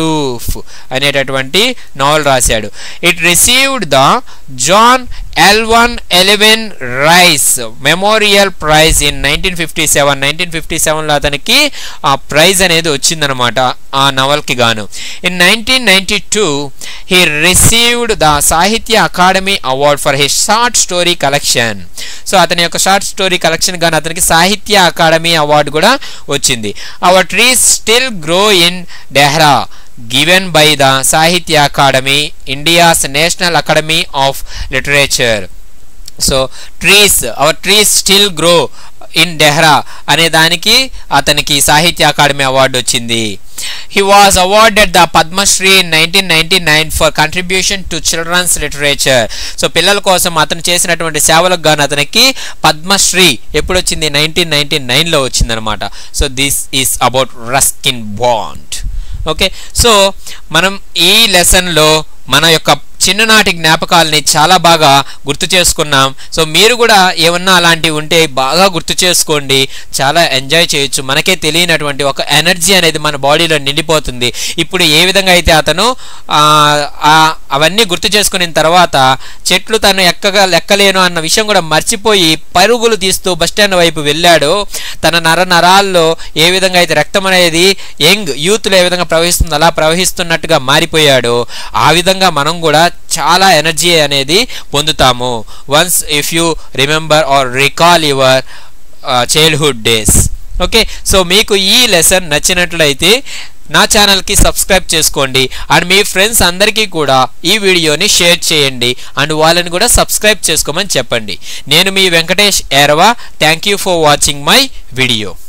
proof అనేటటువంటి నావల్ రాశాడు it received the John Llewellyn Rhys memorial prize in nineteen fifty seven nineteen fifty సెవెన్లో అతనికి ఆ ప్రైజ్ అనేది వచ్చిందనమాట ఆ నవల్కి గాను in nineteen ninety two he received the Sahitya academy award for his short story collection so అతని యొక్క షార్ట్ స్టోరీ కలెక్షన్ గాను అతనికి సాహిత్య అకాడమీ అవార్డు కూడా వచ్చింది our trees still grow in Dehra given by the Sahitya Academy, India's National Academy of Literature. So trees our trees still grow in Dehra అనే దానికి అతనికి Sahitya academy award వచ్చింది he was awarded the Padma Shri in nineteen ninety nine for contribution to children's literature so పిల్లల కోసం అతను చేసినటువంటి సేవలకు గాను అతనికి పద్మశ్రీ ఎప్పుడు వచ్చింది నైన్టీన్ నైన్టీ నైన్లో వచ్చిందనమాట so this is about Ruskin Bond okay so మనం ఈ లెసన్లో మన యొక్క చిన్ననాటి జ్ఞాపకాలని చాలా బాగా గుర్తు చేసుకున్నాం సో మీరు కూడా ఏమన్నా అలాంటివి ఉంటే బాగా గుర్తు చేసుకోండి చాలా ఎంజాయ్ చేయొచ్చు మనకే తెలియనటువంటి ఒక ఎనర్జీ అనేది మన బాడీలో నిండిపోతుంది ఇప్పుడు ఏ విధంగా అయితే అతను అవన్నీ గుర్తు చేసుకున్న తర్వాత చెట్లు తను ఎక్కగా లెక్కలేను అన్న విషయం కూడా మర్చిపోయి పరుగులు తీస్తూ బస్టాండ్ వైపు వెళ్ళాడు తన నర నరాల్లో ఏ విధంగా అయితే రక్తం అనేది యంగ్ యూత్లో ఏ విధంగా ప్రవహిస్తుందో అలా ప్రవహిస్తున్నట్టుగా మారిపోయాడు ఆ విధంగా మనం కూడా చాలా ఎనర్జీ అనేది పొందుతాము once if you remember or recall your childhood days okay so మీకు ఈ లెసన్ నచ్చినట్లయితే నా ఛానల్కి సబ్స్క్రైబ్ చేసుకోండి అండ్ మీ ఫ్రెండ్స్ అందరికీ కూడా ఈ వీడియోని షేర్ చేయండి అండ్ వాళ్ళని కూడా సబ్స్క్రైబ్ చేసుకోమని చెప్పండి నేను మీ వెంకటేష్ ఏరవా thank you for watching my video